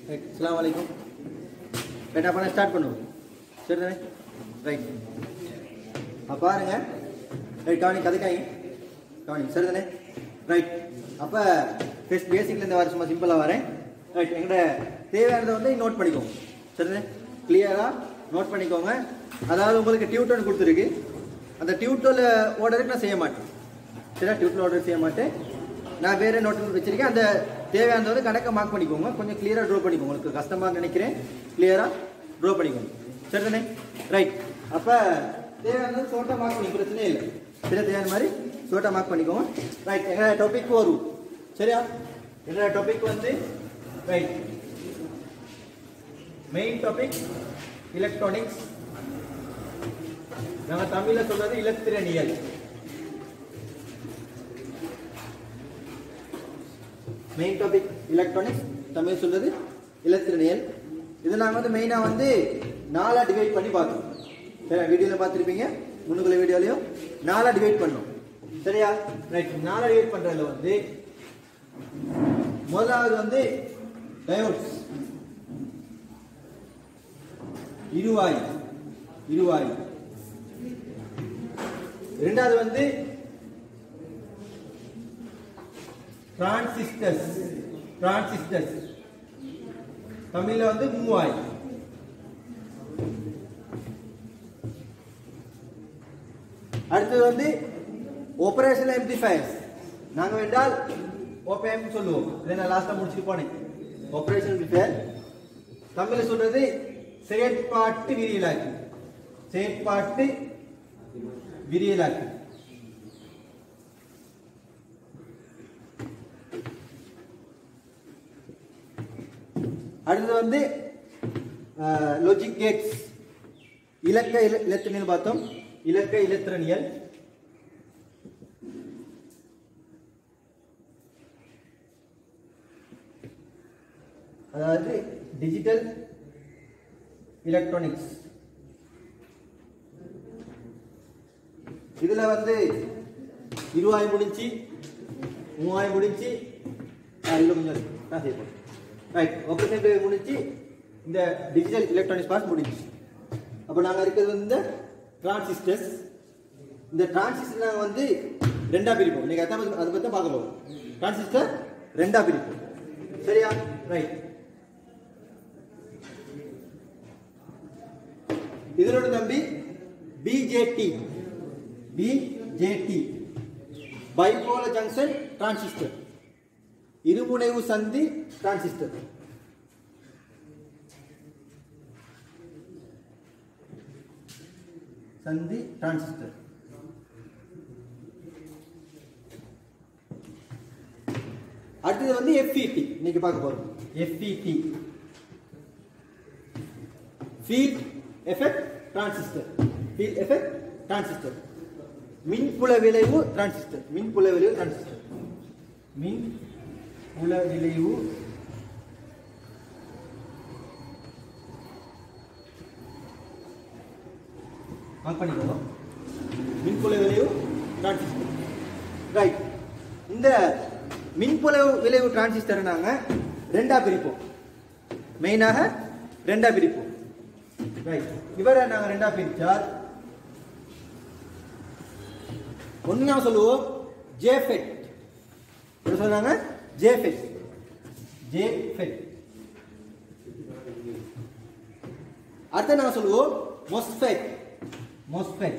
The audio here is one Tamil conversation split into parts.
ரைட் அஸ்லாம் வலைக்கும் ரைட் அப்போ நான் ஸ்டார்ட் பண்ணுவோம் சரி தானே ரைட் அப்போ பாருங்க ரைட் கவனி கதைக்காங்க கவனி சரி தானே ரைட் அப்போ ஃபஸ்ட் பேசிக்லேருந்து வர சும்மா சிம்பிளாக வரேன் ரைட் எங்கள்கிட்ட தேவையானதை வந்து நோட் பண்ணிக்கோங்க சரிதானே கிளியராக நோட் பண்ணிக்கோங்க அதாவது உங்களுக்கு டியூட்டர் கொடுத்துருக்கு அந்த டியூட்டரில் ஓர்டருக்கு நான் செய்ய மாட்டேன் சரியா டியூட்டர் ஆர்டர் செய்ய மாட்டேன் நான் வேற நோட்டில் வச்சிருக்கேன் அந்த தேவையானதை வந்து கணக்கை மார்க் பண்ணிக்கோங்க கொஞ்சம் கிளியராக ட்ரா பண்ணிக்கோங்க உங்களுக்கு கஷ்டமாக நினைக்கிறேன் கிளியராக ட்ரா பண்ணிக்கோங்க சரி தானே ரைட் அப்போ தேவையானது ஷோர்ட்டாக மார்க் பண்ணி பிரச்சனையே இல்லை சரியா தேவையான மாதிரி ஷோர்ட்டாக மார்க் பண்ணிக்கோங்க ரைட் எங்களோட டாபிக் வரும் சரியா என்னோட டாபிக் வந்து ரைட் மெயின் டாபிக் எலக்ட்ரானிக்ஸ் நம்ம தமிழ்ல சொல்றது இலத்திரனியல் மெயின் டாபிக் எலக்ட்ரானிக்ஸ் தமிழ் சொல்றது இலத்திரனியல் இது நாங்கள் வந்து மெயினாக வந்து நாலாக டிவைட் பண்ணி பார்த்தோம் சரி வீடியோவில் பார்த்துருப்பீங்க முன்னுக்குள்ள வீடியோலையும் நாலாக டிவைட் பண்ணோம் சரியா ரைட் நாலாக டிவைட் பண்ணுறதுல வந்து முதலாவது வந்து டயோட்ஸ் இருவாய் இருவாய் இரண்டாவது வந்து டிரான்சிஸ்டர்ஸ் டிரான்சிஸ்டர்ஸ் தமிழ்ல வந்து மூவாய் அடுத்தது வந்து ஆபரேஷனல் ஆம்ப்ளிஃபயர்ஸ் நாங்க வேண்டால் ஓபிஎம் சொல்லுவோம் இதை நான் லாஸ்டா முடிச்சுட்டு போனேன் ஆபரேஷன் ஆம்ப்ளிஃபயர் தமிழ்ல சொல்றது செயற்பாட்டு விரியலாக்கி செயற்பாட்டு விரியலாக்கி அடுத்தது வந்து லொஜிக் கேட்ஸ் இலக்க இல இலத்திரனியல் பார்த்தோம் இலக்க இலத்திரனியல் அதாவது டிஜிட்டல் எலக்ட்ரானிக்ஸ் இதுல வந்து இருவாய் முடிஞ்சு மூவாய் முடிஞ்சு இதுல கொஞ்சம் காசு போடும் ரைட் ஆப்ரேஷன் முடிஞ்சு இந்த டிஜிட்டல் எலக்ட்ரானிக்ஸ் பார்ட் முடிஞ்சு அப்போ நாங்கள் இருக்கிறது வந்து இந்த டிரான்சிஸ்டர்ஸ் இந்த டிரான்சிஸ்டர் நாங்கள் வந்து ரெண்டா பிரிப்போம் நீங்கள் அதை அதை பற்றி தான் பார்க்க போகிறோம் டிரான்சிஸ்டர் ரெண்டா பிரிப்போம் சரியா ரைட் இதனோட தம்பி BJT BJT bipolar junction transistor இருமுனைவு சந்தி டிரான்சிஸ்டர் சந்தி டிரான்சிஸ்டர் அடுத்தது வந்து எஃப்இடி இன்னைக்கு பார்க்க போறோம் FET field effect transistor field effect transistor மின்புல விளைவு டிரான்சிஸ்டர் மின்புல விளைவு டிரான்சிஸ்டர் மின் புல விளைவு ஆன் பண்ணிக்கோங்க மின்புல விளைவு டிரான்சிஸ்டர் ரைட் இந்த மின்புல விளைவு டிரான்சிஸ்டரை நாங்கள் ரெண்டா பிரிப்போம் மெயினாக ரெண்டா பிரிப்போம் ரைட் இவரை நாங்கள் ரெண்டா பிரிச்சால் ஒன்று சொல்லுவோம் ஜேஃபெட் என்ன சொல்றாங்க ஜேஃபெட் ஜேஃபெட் அடுத்து நாங்கள் சொல்லுவோம் மொஸ்ஃபெட் மொஸ்ஃபெட்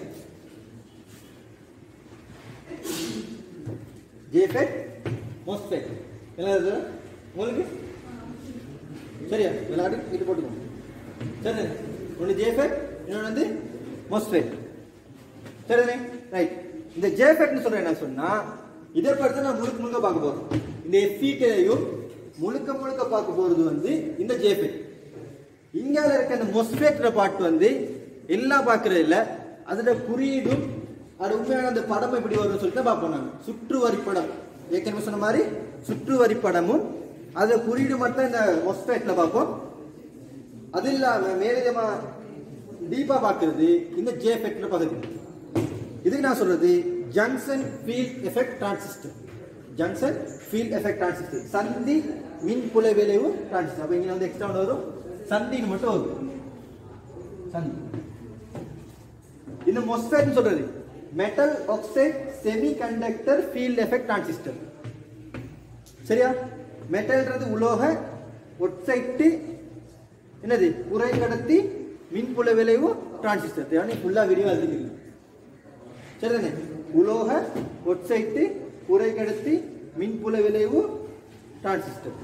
ஜேஃபெட் மொஸ்ஃபெட் என்ன உங்களுக்கு சரியா எல்லாரும் இது போட்டுக்கோங்க சரி ஒன்று ஜேஃபெட் இன்னொன்று வந்து மொஸ்ஃபெட் சரிதானே ரைட் இந்த ஜேஃபெட்னு சொல்ற என்ன சொன்னா இதை பற்றி நான் முழுக்க முழுக்க பார்க்க போறோம் இந்த எஃபிட்டையும் முழுக்க முழுக்க பார்க்க போறது வந்து இந்த ஜேஃபெட் இங்கால இருக்க இந்த மொஸ்ஃபெட்ற பாட்டு வந்து எல்லாம் பார்க்கறது இல்ல அதோட குறியீடும் அது உண்மையான அந்த படம் எப்படி வரும்னு சொல்லிட்டு பார்ப்போம் நாங்கள் சுற்று வரிப்படம் ஏற்கனவே சொன்ன மாதிரி சுற்று வரிப்படமும் அதை குறியீடு மட்டும் இந்த மொஸ்ஃபெட்ல பார்ப்போம் அது இல்லாம மேலதிகமா டீப்பா பார்க்கறது இந்த ஜேஃபெட்ல பகுதி இதுக்கு நான் சொல்றது junction field effect transistor junction field effect transistor சந்தி மின் புல விளைவு டிரான்சிஸ்டர் அப்போ இங்கே வந்து எக்ஸ்ட்ரா ஒன்று வரும் சந்தின்னு மட்டும் வரும் சந்தி இந்த மொஸ்ஃபெட்னு சொல்றது metal oxide semiconductor field effect transistor சரியா மெட்டல்ன்றது உலோக ஒட்சைட்டு என்னது உரை கடத்தி மின்புல விளைவு டிரான்சிஸ்டர் தேவை ஃபுல்லாக வீடியோ எழுதிக்கிறீங்க சரிதானே உலோக ஒட்சைட்டு உரை கடத்தி மின்புல விளைவு டிரான்சிஸ்டர்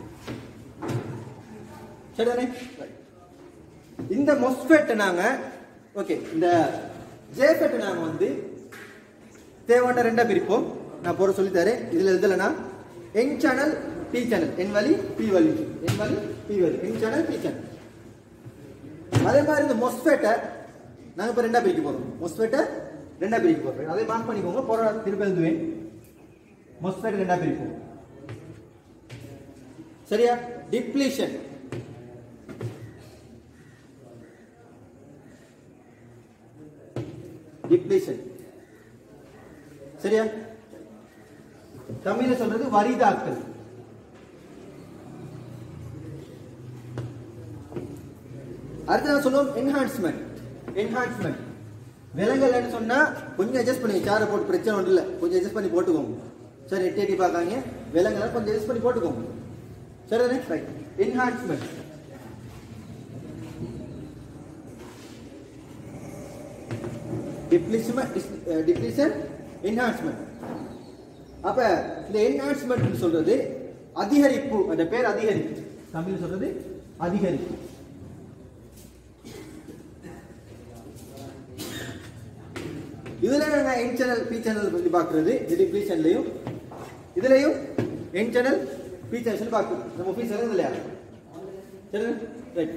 சரிதானே இந்த மொஸ்ஃபெட்டை நாங்க ஓகே இந்த ஜேஃபெட்டை நாங்க வந்து தேவையான ரெண்டா பிரிப்போம் நான் போற சொல்லி தரேன் இதுல எழுதலைன்னா N channel P channel N வழி பி வழி என் வழி பி வழி என் சேனல் பி சேனல் அதே மாதிரி இந்த மொஸ்ஃபெட்டை நாங்க இப்ப ரெண்டா பிரிக்க போறோம் மொஸ்ஃபெட்டை ரெண்டா பிரிக்க போறோம் அதை மார்க் பண்ணிக்கோங்க போற திருப்பி எழுதுவேன் மொஸ்ஃபெட் ரெண்டா பிரிப்போம் சரியா டிப்ளீஷன் டிப்ளீஷன் சரியா தமிழ்ல சொல்றது வரிதாக்கல் அடுத்து நான் சொல்லுவோம் என்ஹான்ஸ்மெண்ட் என்ஹான்ஸ்மெண்ட் விலங்கல்னு சொன்னா கொஞ்சம் அட்ஜஸ்ட் பண்ணி சாரை போட்டு பிரச்சனை ஒன்றும் இல்லை கொஞ்சம் அட்ஜஸ்ட் பண்ணி போட்டுக்கோங்க சரி எட்டி எட்டி பார்க்காங்க விலங்கெல்லாம் கொஞ்சம் அட்ஜஸ்ட் பண்ணி போட்டுக்கோங்க சரிதானே right enhancement depletion depletion enhancement அப்ப இந்த என்ஹான்ஸ்மெண்ட் சொல்றது அதிகரிப்பு அந்த பேர் அதிகரிப்பு தமிழ் சொல்றது அதிகரிப்பு இதுல நான் என் சேனல் பி சேனல் பத்தி பாக்குறது இது பி சேனல்லையும் இதுலயும் என் சேனல் பி சேனல் பார்க்கணும் நம்ம பி சேனல் இல்லையா சரி ரைட்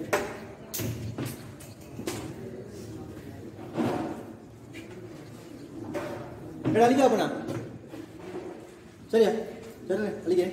எடா அழிக்கா பண்ணா சரியா சரி அழிக்க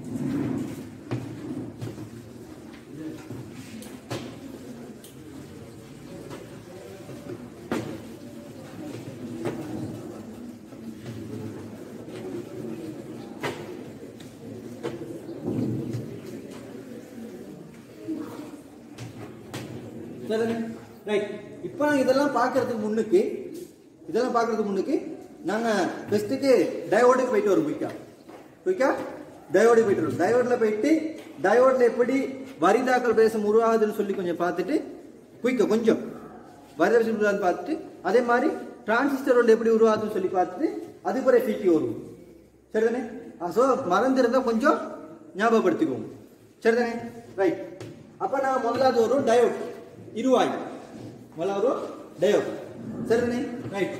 சரி ரைட் இப்போ நாங்கள் இதெல்லாம் பார்க்கறதுக்கு முன்னுக்கு இதெல்லாம் பார்க்கறதுக்கு முன்னுக்கு நாங்கள் ஃபெஸ்ட்டுக்கு டயோடுக்கு போயிட்டு வரோம் குயிக்கா குயிக்கா டயோடுக்கு போயிட்டு வரோம் டயோடில் போயிட்டு டயோடில் எப்படி வரிதாக்கல் பிரதேசம் உருவாகுதுன்னு சொல்லி கொஞ்சம் பார்த்துட்டு குயிக்கா கொஞ்சம் வரிதாக்கல் உருவாகுதுன்னு பார்த்துட்டு அதே மாதிரி டிரான்சிஸ்டர் எப்படி உருவாகுதுன்னு சொல்லி பார்த்துட்டு அதுக்கு பிறகு ஃபீக்கி வருவோம் சரிதானே ஸோ மறந்துருந்தா கொஞ்சம் ஞாபகப்படுத்திக்குவோம் சரிதானே ரைட் அப்போ நான் முதலாவது வரும் டயோட் இருவாய் முதலாவது வரும் டயோட் சரிதானே ரைட்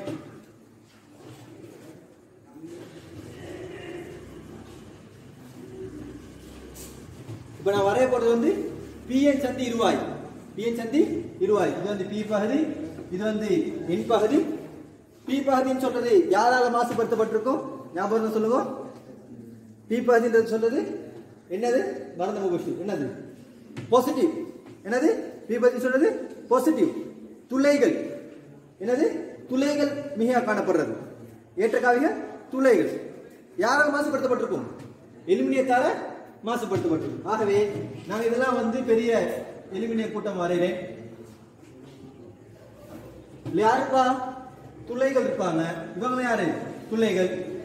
இப்போ நான் வரைய போறது வந்து பிஎன் சந்தி இருவாய் பிஎன் சந்தி இருவாய் இது வந்து பி பகுதி இது வந்து என் பகுதி பி பகுதின்னு சொல்றது யாரால மாசுபடுத்தப்பட்டிருக்கும் ஞாபகம் இருந்தா சொல்லுங்க பி பகுதின்றது சொல்றது என்னது மறந்த முகர்ஷி என்னது பாசிட்டிவ் என்னது பி பகுதி சொல்றது பாசிட்டிவ் துளைகள் என்னது துளைகள் மிக காணப்படுறது ஏற்றக்காவிக துளைகள் யாரால் மாசுபடுத்தப்பட்டிருக்கும் எலுமினியத்தால மாசுபடுத்தப்பட்டிருக்கும் ஆகவே நான் இதெல்லாம் வந்து பெரிய எலுமினிய கூட்டம் வரைகிறேன் இதுல யாருப்பா துளைகள் இருப்பாங்க இவங்க யாரு துளைகள்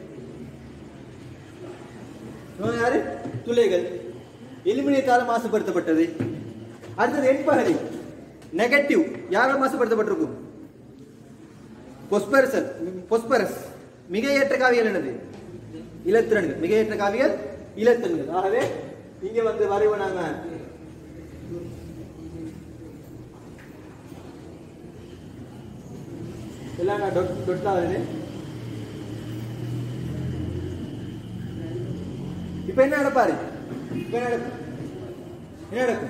இவங்க யாரு துளைகள் எலுமினியத்தால மாசுபடுத்தப்பட்டது அடுத்தது என் பகுதி நெகட்டிவ் யாரால் மாசுபடுத்தப்பட்டிருக்கும் பொஸ்பரசல் பொஸ்பரஸ் மிக ஏற்ற காவியல் என்னது இலத்திரன்கள் மிக ஏற்ற காவியல் இலத்திரன்கள் ஆகவே இங்க வந்து வரைவு நாங்க எல்லாம் நான் டொட் டொட்டா வருது இப்ப என்ன நடப்பாரு இப்ப என்ன நடக்கும் என்ன நடக்கும்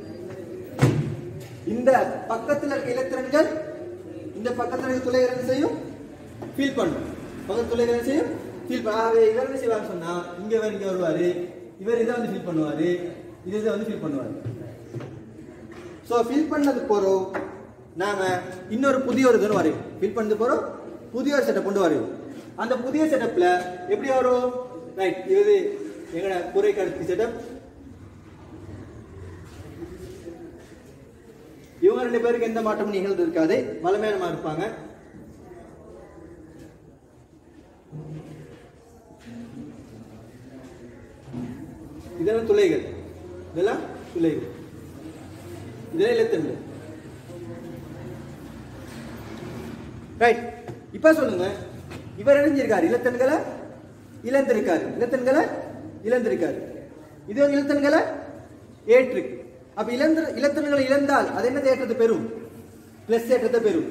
இந்த பக்கத்துல இருக்க இலத்திரன்கள் இந்த பக்கத்துல இருக்க துளைகள் என்ன செய்யும் ஃபீல் பண்ணும் பக்கத்து துளைகள் என்ன செய்யும் ஃபீல் பண்ண ஆகவே இவர் என்ன செய்வார் சொன்னா இங்க இவர் இங்க வருவாரு இவர் இதை வந்து ஃபீல் பண்ணுவாரு இது இதை வந்து ஃபீல் பண்ணுவாரு ஸோ ஃபில் பண்ணது போறோம் நாம இன்னொரு புதிய ஒரு இதுன்னு வரையும் ஃபில் பண்ணது போறோம் புதிய ஒரு செட்டப் கொண்டு வரையும் அந்த புதிய செட்டப்ல எப்படி வரும் ரைட் இது எங்கட குறை கடத்தி செட்டப் இவங்க ரெண்டு பேருக்கு எந்த மாற்றமும் நிகழ்ந்து இருக்காது வளமையானமா இருப்பாங்க இதெல்லாம் துளைகள் இதெல்லாம் துளைகள் இதெல்லாம் இலத்தண்டு ரைட் இப்ப சொல்லுங்க இவர் இணைஞ்சிருக்காரு இலத்தன்களை இழந்திருக்காரு இலத்தன்களை இழந்திருக்காரு இது ஒரு இலத்தன்களை ஏற்றிருக்கு அப்ப இழந்த இலத்தன்களை இழந்தால் அது என்ன ஏற்றத்தை பெறும் பிளஸ் ஏற்றத்தை பெறும்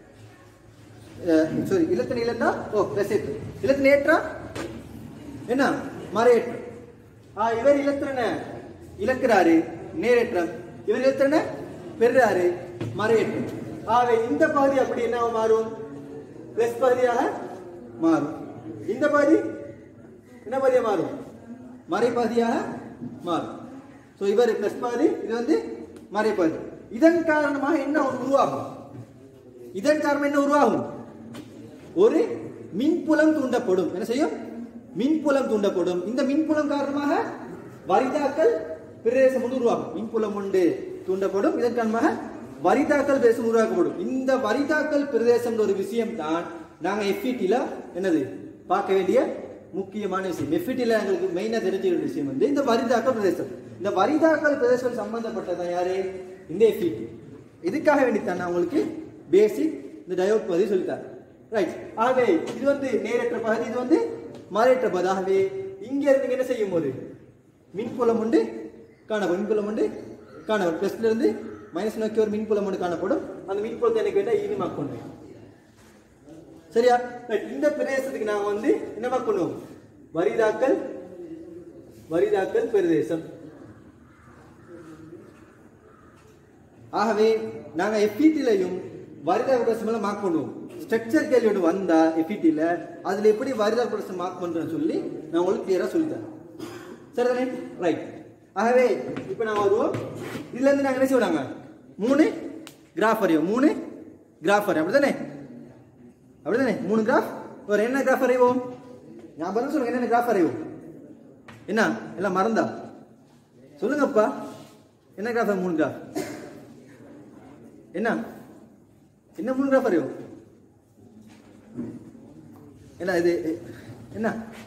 சாரி இலத்தன் இழந்தா ஓ பிளஸ் ஏற்றம் இலத்தன் ஏற்றா என்ன மறையேற்றம் ஆ இவர் இலத்திரனை இழக்கிறாரு நேரேற்றம் இவர் இலத்திரனை பெறுறாரு மறையேற்றம் ஆகவே இந்த பகுதி அப்படி என்ன மாறும் பிளஸ் பகுதியாக மாறும் இந்த பகுதி என்ன பகுதியாக மாறும் மறைப்பகுதியாக மாறும் ஸோ இவர் பிளஸ் பகுதி இது வந்து மறைப்பகுதி இதன் காரணமாக என்ன ஒன்று உருவாகும் இதன் காரணம் என்ன உருவாகும் ஒரு மின்புலம் தூண்டப்படும் என்ன செய்யும் மின்புலம் தூண்டப்படும் இந்த மின்புலம் காரணமாக வரிதாக்கல் பிரதேசம் ஒன்று உருவாகும் மின்புலம் ஒன்று தூண்டப்படும் இதன் காரணமாக வரிதாக்கல் பிரதேசம் உருவாக்கப்படும் இந்த வரிதாக்கல் பிரதேசம் ஒரு விஷயம் தான் நாங்க எஃபிடில என்னது பார்க்க வேண்டிய முக்கியமான விஷயம் எஃபிடில எங்களுக்கு மெயினா தெரிஞ்ச ஒரு விஷயம் வந்து இந்த வரிதாக்கல் பிரதேசம் இந்த வரிதாக்கல் பிரதேசம் சம்பந்தப்பட்டதான் யாரு இந்த எஃபிடி இதுக்காக வேண்டித்தான் நான் உங்களுக்கு பேசிக் இந்த டயோட் பகுதி சொல்லித்தரேன் ரைட் ஆகவே இது வந்து நேரற்ற பகுதி இது வந்து மறையற்ற பகுதி ஆகவே இங்க இருந்து என்ன செய்யும் போது மின்புலம் உண்டு காணப்படும் மின்புலம் உண்டு காணப்படும் பிளஸ்ல இருந்து மைனஸ் நோக்கி ஒரு மின்புலம் ஒன்று காணப்படும் அந்த மின்புலத்தை எனக்கு கேட்டால் ஈவி மார்க் பண்ணுவேன் சரியா ரைட் இந்த பிரதேசத்துக்கு நாங்க வந்து என்ன மார்க் பண்ணுவோம் வரிதாக்கல் வரிதாக்கல் பிரதேசம் ஆகவே நாங்க எஃபிடிலையும் வரிதாக்கல் பிரதேசம் மார்க் பண்ணுவோம் ஸ்ட்ரக்சர் கேள்வியோடு வந்தா எஃபிடில அதுல எப்படி வரிதாக்கல் பிரதேசம் மார்க் பண்றேன்னு சொல்லி நான் உங்களுக்கு கிளியரா சொல்லித்தரேன் சரிதானே ரைட் ஆகவே இப்போ நான் வருவோம் இதுல இருந்து நாங்க என்ன செய்வாங்க மூணு கிராஃப் வரையும் மூணு கிராஃப் வரையும் அப்படிதானே அப்படிதானே மூணு கிராஃப் ஒரு என்ன கிராஃப் வரைவோம் நான் பதில் சொல்லுங்க என்னென்ன கிராஃப் வரைவோம் என்ன எல்லாம் மறந்தா சொல்லுங்கப்பா என்ன கிராஃப் மூணு கிராஃப் என்ன என்ன மூணு கிராஃப் வரையும் என்ன இது என்ன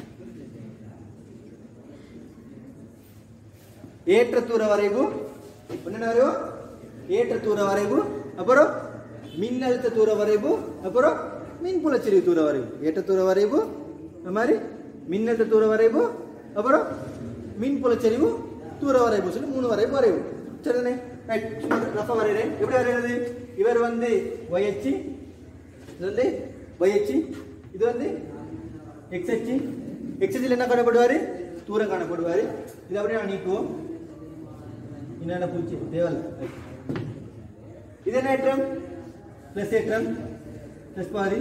ஏற்ற தூர வரைவு என்னென்ன வரைவு ஏற்ற தூர வரைவு அப்புறம் மின்னழுத்த தூர வரைவு அப்புறம் மின்புலச்செறிவு தூர வரைவு ஏற்ற தூர வரைவு இந்த மாதிரி மின்னழுத்த தூர வரைவு அப்புறம் மின்புலச்செறிவு தூர வரைவு சொல்லி மூணு வரைவு வரைவு சரிதானே ரைட் ரஃபா வரைகிறேன் எப்படி வரைகிறது இவர் வந்து ஒயச்சி இது வந்து ஒயச்சி இது வந்து எக்ஸ்ஹெச்சி எக்ஸ்ஹெச்சில் என்ன காணப்படுவார் தூரம் காணப்படுவார் இது அப்படியே நான் நீக்குவோம் என்னென்ன பூச்சி தேவையில்ல இது என்ன ஏற்றம் பிளஸ் ஏற்றம் பிளஸ் பாதி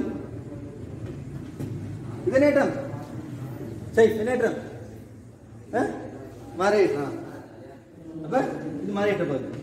இது என்ன ஏற்றம் சரி என்ன ஏற்றம் ஆ? மர ஏற்றம் அப்ப இது மர ஏற்றம் போகுது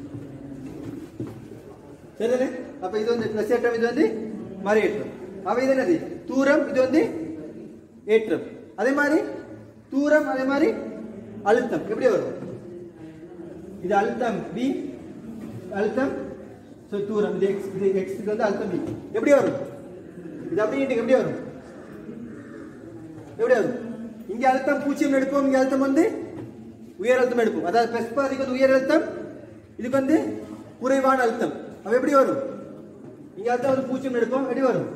சரிதானே அப்ப இது வந்து பிளஸ் ஏற்றம் இது வந்து மர ஏற்றம் அப்ப இது என்னது தூரம் இது வந்து ஏற்றம் அதே மாதிரி தூரம் அதே மாதிரி அழுத்தம் எப்படி வரும் இது அழுத்தம் பி அழுத்தம் ஸோ தூரம் இது எக்ஸ் இது எக்ஸ்க்கு வந்து அழுத்தம் பி எப்படி வரும் இது அப்படியே இன்றைக்கு எப்படி வரும் எப்படி வரும் இங்க அழுத்தம் பூஜ்ஜியம் எடுப்போம் இங்க அழுத்தம் வந்து உயர் அழுத்தம் எடுப்போம் அதாவது பிளஸ் பாதிக்கு வந்து உயர் அழுத்தம் இதுக்கு வந்து குறைவான அழுத்தம் அப்ப எப்படி வரும் இங்க அழுத்தம் வந்து பூஜ்ஜியம் எடுப்போம் எப்படி வரும்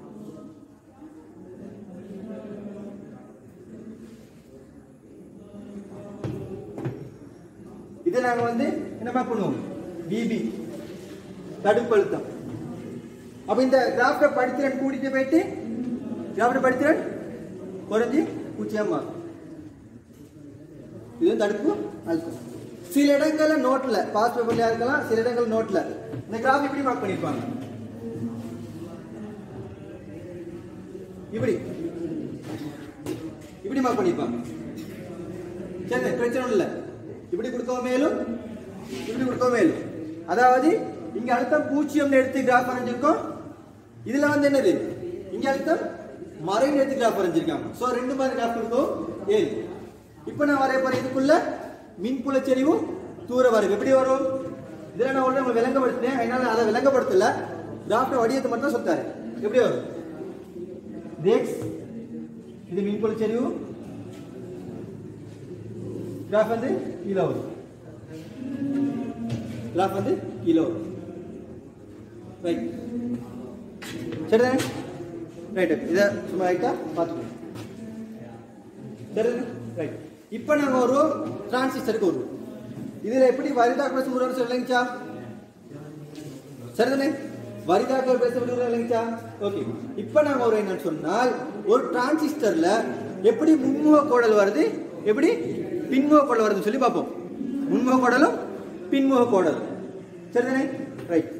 இதை நாங்க வந்து என்னமா பண்ணுவோம் பிபி தடுப்பு அழுத்தம் அப்ப இந்த கிராஃப்ட படித்திறன் கூட்டிட்டு போயிட்டு கிராஃப்ட படித்திறன் குறைஞ்சி பூச்சியா மாறும் இது வந்து தடுப்பு அழுத்தம் சில இடங்கள்ல நோட்ல பாஸ் பேப்பர்ல இருக்கலாம் சில இடங்கள் நோட்ல இந்த கிராஃப் இப்படி மார்க் பண்ணிருப்பாங்க இப்படி இப்படி மார்க் பண்ணிருப்பாங்க சரி பிரச்சனை இல்லை இப்படி கொடுக்கவும் மேலும் இப்படி கொடுக்கவும் மேலும் அதாவது இங்க அழுத்தம் பூஜ்ஜியம் எடுத்து கிராஃப் வரைஞ்சிருக்கோம் இதுல வந்து என்னது இங்க அழுத்தம் மறைநிறுத்தி கிராஃப் வரைஞ்சிருக்காங்க ஸோ ரெண்டு மாதிரி கிராஃப் இருக்கும் ஏழு இப்போ நான் வரைய போற இதுக்குள்ள மின்புல செறிவும் தூர வரைவு எப்படி வரும் இதில் நான் உடனே உங்களுக்கு விளங்கப்படுத்தினேன் அதனால அதை விளங்கப்படுத்தல கிராஃப்ட வடிவத்தை மட்டும் சொல்லிட்டாரு எப்படி வரும் இது X, இது மின்புல செறிவு கிராஃப் வந்து கீழே வரும் கிராஃப் வந்து கீழே வரும் ரைட் சரிதானே ரைட் இதை சும்மா ரைட்டா பார்த்துக்கோங்க சரிதானே ரைட் இப்போ நாங்கள் ஒரு டிரான்சிஸ்டருக்கு வருவோம் இதில் எப்படி வரிதாக்கல் பேச முடியும்னு சொல்லுங்கச்சா சரிதானே வரிதாக்கல் பேச முடியும் இல்லைங்கச்சா ஓகே இப்போ நாங்கள் ஒரு என்னன்னு சொன்னால் ஒரு டிரான்சிஸ்டரில் எப்படி முன்முக கோடல் வருது எப்படி பின்முக கோடல் வருதுன்னு சொல்லி பார்ப்போம் முன்முக கோடலும் பின்முக கோடல் சரிதானே ரைட்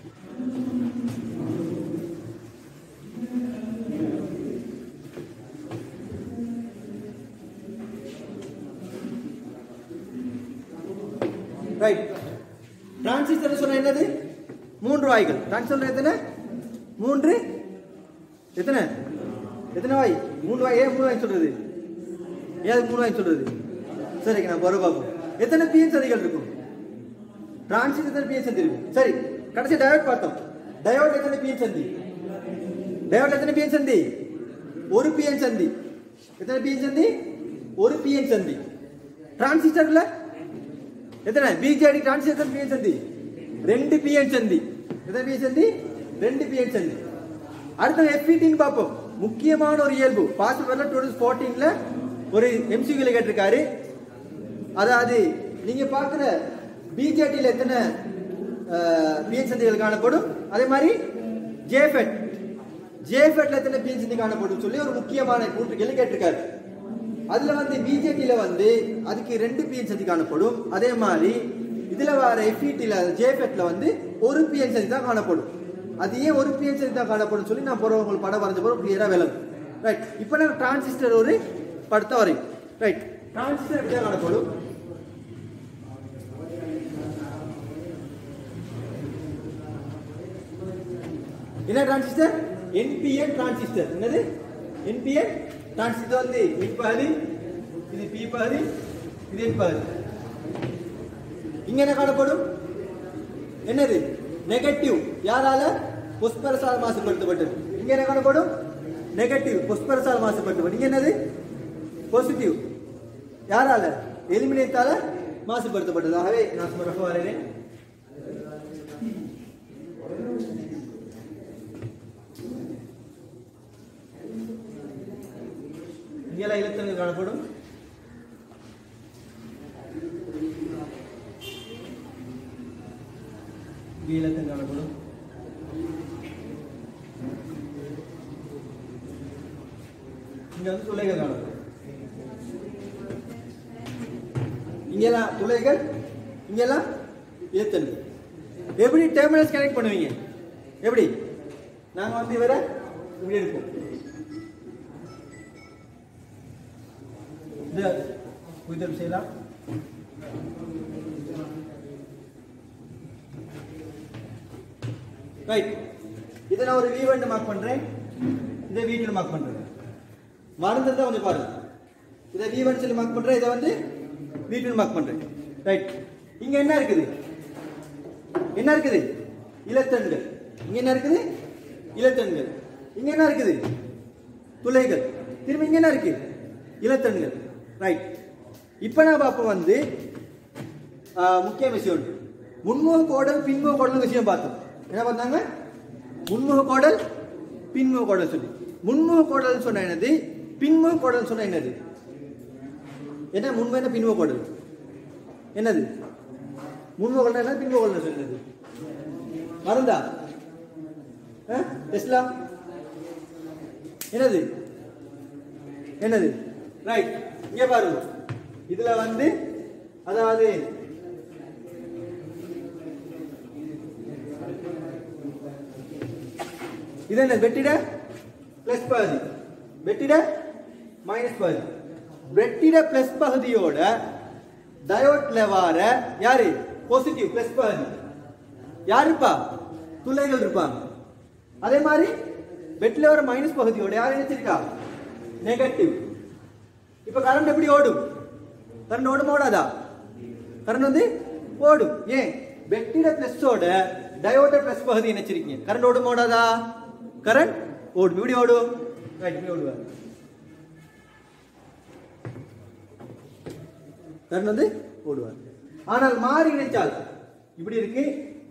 ரைட் டிரான்சிஸ்டர் சொன்ன என்னது மூன்று வாய்கள் டிரான்சிஸ்டர் எத்தனை மூன்று எத்தனை எத்தனை வாய் மூணு வாய் ஏன் மூணு வாய் சொல்றது ஏன் மூணு வாய் சொல்றது சரிங்க நான் பரவ பார்ப்போம் எத்தனை பிஎன் சந்திகள் இருக்கும் டிரான்சிஸ்டர் எத்தனை பிஎன் சந்தி இருக்கும் சரி கடைசி டயோட் பார்த்தோம் டயோட் எத்தனை பிஎன் சந்தி டயோட் எத்தனை பிஎன் சந்தி ஒரு பிஎன் சந்தி எத்தனை பிஎன் சந்தி ஒரு பிஎன் சந்தி டிரான்சிஸ்டர்ல எத்தனை பிஜேடி டிரான்சிஸ்டர் பிஎன் சந்தி ரெண்டு பிஎன் சந்தி எத்தனை பிஎன் சந்தி ரெண்டு பிஎன் சந்தி அடுத்து எஃபிடின்னு பார்ப்போம் முக்கியமான ஒரு இயல்பு பாஸ் வரல டூ தௌசண்ட் ஃபோர்டீன்ல ஒரு எம்சிக்யூல கேட்டிருக்காரு அதாவது நீங்க பார்க்குற பிஜேடியில் எத்தனை பிஎன் சந்திகள் காணப்படும் அதே மாதிரி ஜேஃபெட் ஜேஃபெட்ல எத்தனை பிஎன் சந்தி காணப்படும் சொல்லி ஒரு முக்கியமான கூற்று கேள்வி கேட்டிருக்காரு அதுல வந்து பிஜேபியில வந்து அதுக்கு ரெண்டு பிஎன் சந்தி காணப்படும் அதே மாதிரி இதுல வர எஃபிடில ஜேஃபெட்ல வந்து ஒரு பிஎன் சந்தி தான் காணப்படும் அது ஏன் ஒரு பிஎன் சந்தி தான் காணப்படும் சொல்லி நான் போற உங்களுக்கு படம் வரைஞ்ச போது கிளியரா விளங்கும் ரைட் இப்போ நான் டிரான்சிஸ்டர் ஒரு படத்தை வரையும் ரைட் டிரான்சிஸ்டர் எப்படி தான் காணப்படும் என்ன டிரான்சிஸ்டர் என்பிஎன் டிரான்சிஸ்டர் என்னது என்பிஎன் டிரான்சிஸ்டர் வந்து என் பகுதி இது பி பகுதி இது என் பகுதி இங்க என்ன காணப்படும் என்னது நெகட்டிவ் யாரால புஷ்பரசால் மாசுபடுத்தப்பட்டது இங்க என்ன காணப்படும் நெகட்டிவ் புஷ்பரசால் மாசுபடுத்தப்பட்டது இங்க என்னது பாசிட்டிவ் யாரால எலிமினேட்டால மாசுபடுத்தப்பட்டது ஆகவே நான் சும்மா வரைகிறேன் இங்கெல்லாம் இலக்கணங்கள் காணப்படும் இங்கே இலக்கம் காணப்படும் இங்க வந்து துளைகள் காணப்படும் இங்கெல்லாம் துளைகள் இங்கெல்லாம் இலத்தல் எப்படி டெர்மினல்ஸ் கனெக்ட் பண்ணுவீங்க எப்படி நாங்க வந்து இவரை இப்படி எடுப்போம் இது புரிதல் செய்யலாம் ரைட் இதை நான் ஒரு V1 மார்க் பண்றேன் இதை V2 மார்க் பண்றேன் மறந்துருந்தா கொஞ்சம் பாருங்க இதை V1 சொல்லி மார்க் பண்றேன் இதை வந்து V2 மார்க் பண்றேன் ரைட் இங்க என்ன இருக்குது என்ன இருக்குது இலத்தன்கள் இங்க என்ன இருக்குது இலத்தன்கள் இங்க என்ன இருக்குது துளைகள் திரும்ப இங்க என்ன இருக்கு இலத்தன்கள் ரைட் இப்போ நான் பார்ப்போம் வந்து ஆ, முக்கிய விஷயம் ஒன்று முன்முக கோடல் பின்முக கோடல் விஷயம் பார்த்தோம் என்ன பார்த்தாங்க முன்முக கோடல் பின்முக கோடல் சொல்லி முன்முக கோடல் சொன்ன என்னது பின்முக கோடல் சொன்ன என்னது என்ன முன்முக என்ன பின்முக கோடல் என்னது முன்முக கோடல் என்ன பின்முக கோடல் சொன்னது மறந்தா ஆ? டெஸ்லா என்னது என்னது ரைட் இங்க பாருங்க இதுல வந்து அதாவது இது என்ன வெட்டிட பிளஸ் பகுதி வெட்டிட மைனஸ் பகுதி வெட்டிட பிளஸ் பகுதியோட டயோட்ல வார யாரு பாசிட்டிவ் பிளஸ் பகுதி யார் இருப்பா துளைகள் இருப்பாங்க அதே மாதிரி பெட்ல வர மைனஸ் பகுதியோட யார் நினைச்சிருக்கா நெகட்டிவ் இப்ப கரண்ட் எப்படி ஓடும் கரண்ட் ஓடும் ஓடாதா கரண்ட் வந்து ஓடும் ஏன் பெட்டில பிளஸோட டயோட பிளஸ் பகுதி நினைச்சிருக்கீங்க கரண்ட் ஓடும் ஓடாதா கரண்ட் ஓடும் இப்படி ஓடும் ரைட் இப்படி ஓடுவார் கரண்ட் வந்து ஓடுவார் ஆனால் மாறி நினைச்சால் இப்படி இருக்கு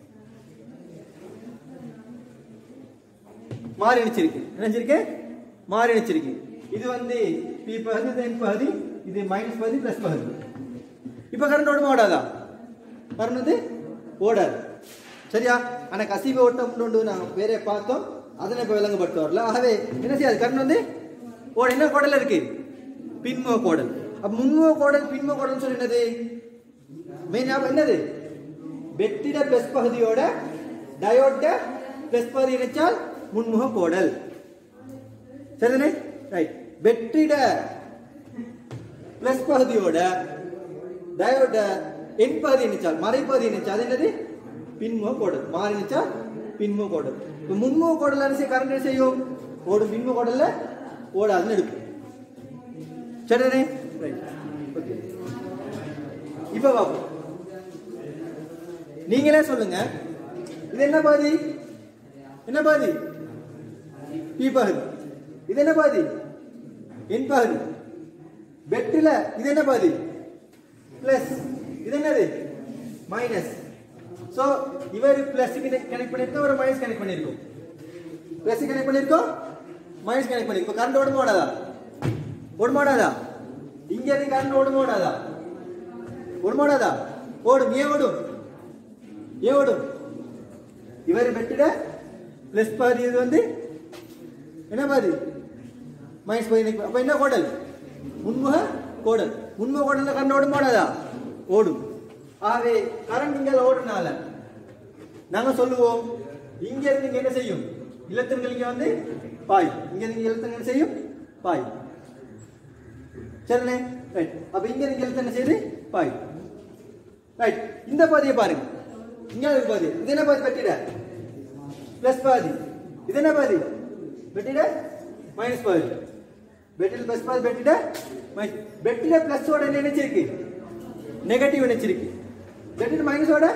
மாறி நினைச்சிருக்கு நினைச்சிருக்கு மாறி நினைச்சிருக்கு இது வந்து பி பகுதி இது என் பகுதி இது மைனஸ் பகுதி பிளஸ் பகுதி இப்ப கரண்ட் ஓடுமா ஓடாதா கரண்ட் வந்து ஓடாது சரியா ஆனா கசிவு ஓட்டம் உண்டு நாங்க பேரே பார்த்தோம் அதனை இப்ப விளங்கப்பட்டு வரல ஆகவே என்ன செய்யாது கரண்ட் வந்து ஓட என்ன கோடல் இருக்கு பின்முக கோடல் அப்ப முன்முக கோடல் பின்முக கோடல் சொல்லி என்னது மெயின் என்னது வெற்றிட பிளஸ் பகுதியோட டயோட பிளஸ் பகுதி இணைச்சால் முன்முக கோடல் சரிதானே ரைட் வெற்றிட பிளஸ் பகுதியோட டயோட என் பகுதி இணைச்சால் மறைப்பகுதி இணைச்சால் அது என்னது பின்முக கோடல் மாறி இணைச்சா பின்முக கோடல் இப்போ முன்முக கோடல் என்ன செய்ய கரண்ட் என்ன செய்யும் ஓடும் பின்முக கோடல்ல ஓடாதுன்னு எடுக்கும் சரிதானே ரைட் ஓகே இப்போ பார்ப்போம் நீங்களே சொல்லுங்க இது என்ன பாதி என்ன பாதி பி பகுதி இது என்ன பாதி என் பகுதி பெட்டில் இது என்ன பாதி பிளஸ் இது என்னது மைனஸ் சோ இவர் பிளஸ் கனெக்ட் பண்ணிருக்கோம் ஒரு மைனஸ் கனெக்ட் பண்ணிருக்கோம் பிளஸ் கனெக்ட் பண்ணிருக்கோம் மைனஸ் கனெக்ட் பண்ணிருக்கோம் கரண்ட் ஓடுமா ஓடாதா ஓடுமா ஓடாதா இங்க இருந்து கரண்ட் ஓடுமா ஓடாதா ஓடுமா ஓடாதா ஓடும் ஏன் ஓடும் ஏன் ஓடும் இவர் பெட்டிட பிளஸ் பாதி இது வந்து என்ன பாதி மைனஸ் பாதி அப்ப என்ன கோடல் முன்முக கோடல் முன்முக கோடல்ல கரண்ட் ஓடும் ஓடாதா ஓடும் ஆகவே கரண்ட் இங்க ஓடுனால நாங்க சொல்லுவோம் இங்க இருந்து இங்க என்ன செய்யும் இலத்தன்கள் இங்க வந்து பாய் இங்க இருந்து இங்க இலத்தன்கள் என்ன செய்யும் பாய் சரிண்ணே ரைட் அப்ப இங்க இருந்து இங்க என்ன செய்யுது பாய் ரைட் இந்த பாதியை பாருங்க இங்க ஒரு பாதி இது என்ன பாதி பெட்டிட பிளஸ் பாதி இது என்ன பாதி பெட்டிட மைனஸ் பாதி பெட்டில் பிளஸ் பாதி பெட்டிட மைனஸ் பெட்டில பிளஸ் ஓட என்ன நினைச்சிருக்கு நெகட்டிவ் நினைச்சிருக்கு பெட்டில் மைனஸ் ஓட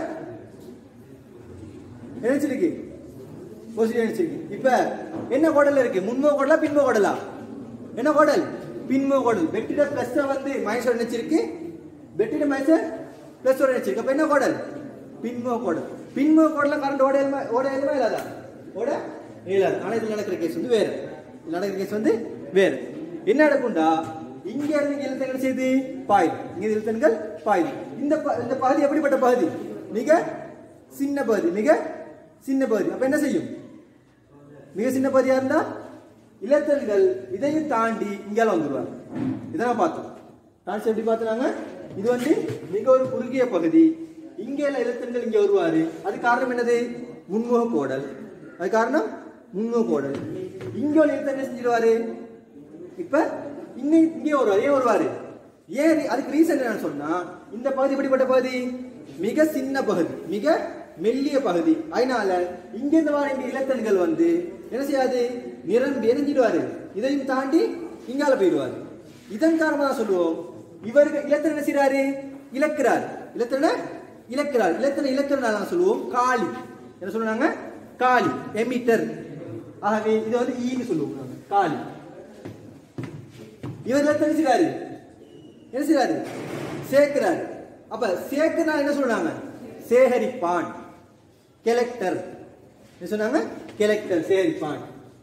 நினைச்சிருக்கு பாசிட்டிவ் நினைச்சிருக்கு இப்ப என்ன கோடல் இருக்கு முன்முக கோடலா பின்முக கோடலா என்ன கோடல் பின்முக கோடல் பெட்டிட பிளஸ் வந்து மைனஸ் ஓட நினைச்சிருக்கு பெட்டிட மைனஸ் பிளஸ் ஓட நினைச்சிருக்கு அப்ப என்ன கோடல் பின்முக கோடல் பின்முக கோடல கரண்ட் ஓட இயலுமா ஓட இயலுமா இல்லாதா ஓட இயலாது ஆனா இதுல நடக்கிற கேஸ் வந்து வேற இதுல நடக்கிற கேஸ் வந்து வேற என்ன நடக்கும்டா இங்க இருந்து இங்க இழுத்தங்கள் செய்து பாயுது இங்க இழுத்தங்கள் பாயுது இந்த ப- இந்த பகுதி எப்படிப்பட்ட பகுதி மிக சின்ன பகுதி மிக சின்ன பகுதி அப்ப என்ன செய்யும் மிக சின்ன பகுதியா இருந்தா இலத்தல்கள் இதையும் தாண்டி இங்கால வந்துருவாங்க இதெல்லாம் பார்த்தோம் டான்ஸ் எப்படி பார்த்துனாங்க இது வந்து மிக ஒரு குறுகிய பகுதி இங்கே இலத்தன்கள் இங்க வருவாரு அது காரணம் என்னது முன்முக கோடல் அது காரணம் முன்முக கோடல் இங்க ஒரு இலத்தன் செஞ்சிருவாரு இப்ப இங்க இங்கே வருவாரு ஏன் வருவாரு ஏன் re- அதுக்கு ரீசன் என்னன்னு சொன்னா இந்த பகுதி எப்படிப்பட்ட பகுதி மிக சின்ன பகுதி மிக மெல்லிய பகுதி அதனால இங்க இருந்து வர இந்த இலத்தன்கள் வந்து என்ன செய்யாது நிரம்பி எரிஞ்சிடுவாரு இதையும் தாண்டி இங்கால போயிடுவாரு இதன் காரணமா தான் சொல்லுவோம் இவருக்கு இலத்தன் என்ன செய்றாரு இழக்கிறார் இலத்தனை இழக்கிறார் இலத்தனை இழக்கிறனால தான் சொல்லுவோம் காளி என்ன சொல்லுவாங்க காளி எமிட்டர் ஆகவே இது வந்து ஈன்னு சொல்லுவோம் நாங்க காளி இவர் என்ன செய்றாரு என்ன செய்றாரு சேர்க்கிறாரு அப்ப சேர்க்கிறா என்ன சொல்றாங்க சேகரிப்பான் கெலக்டர் என்ன சொன்னாங்க கெலக்டர் சேகரிப்பான்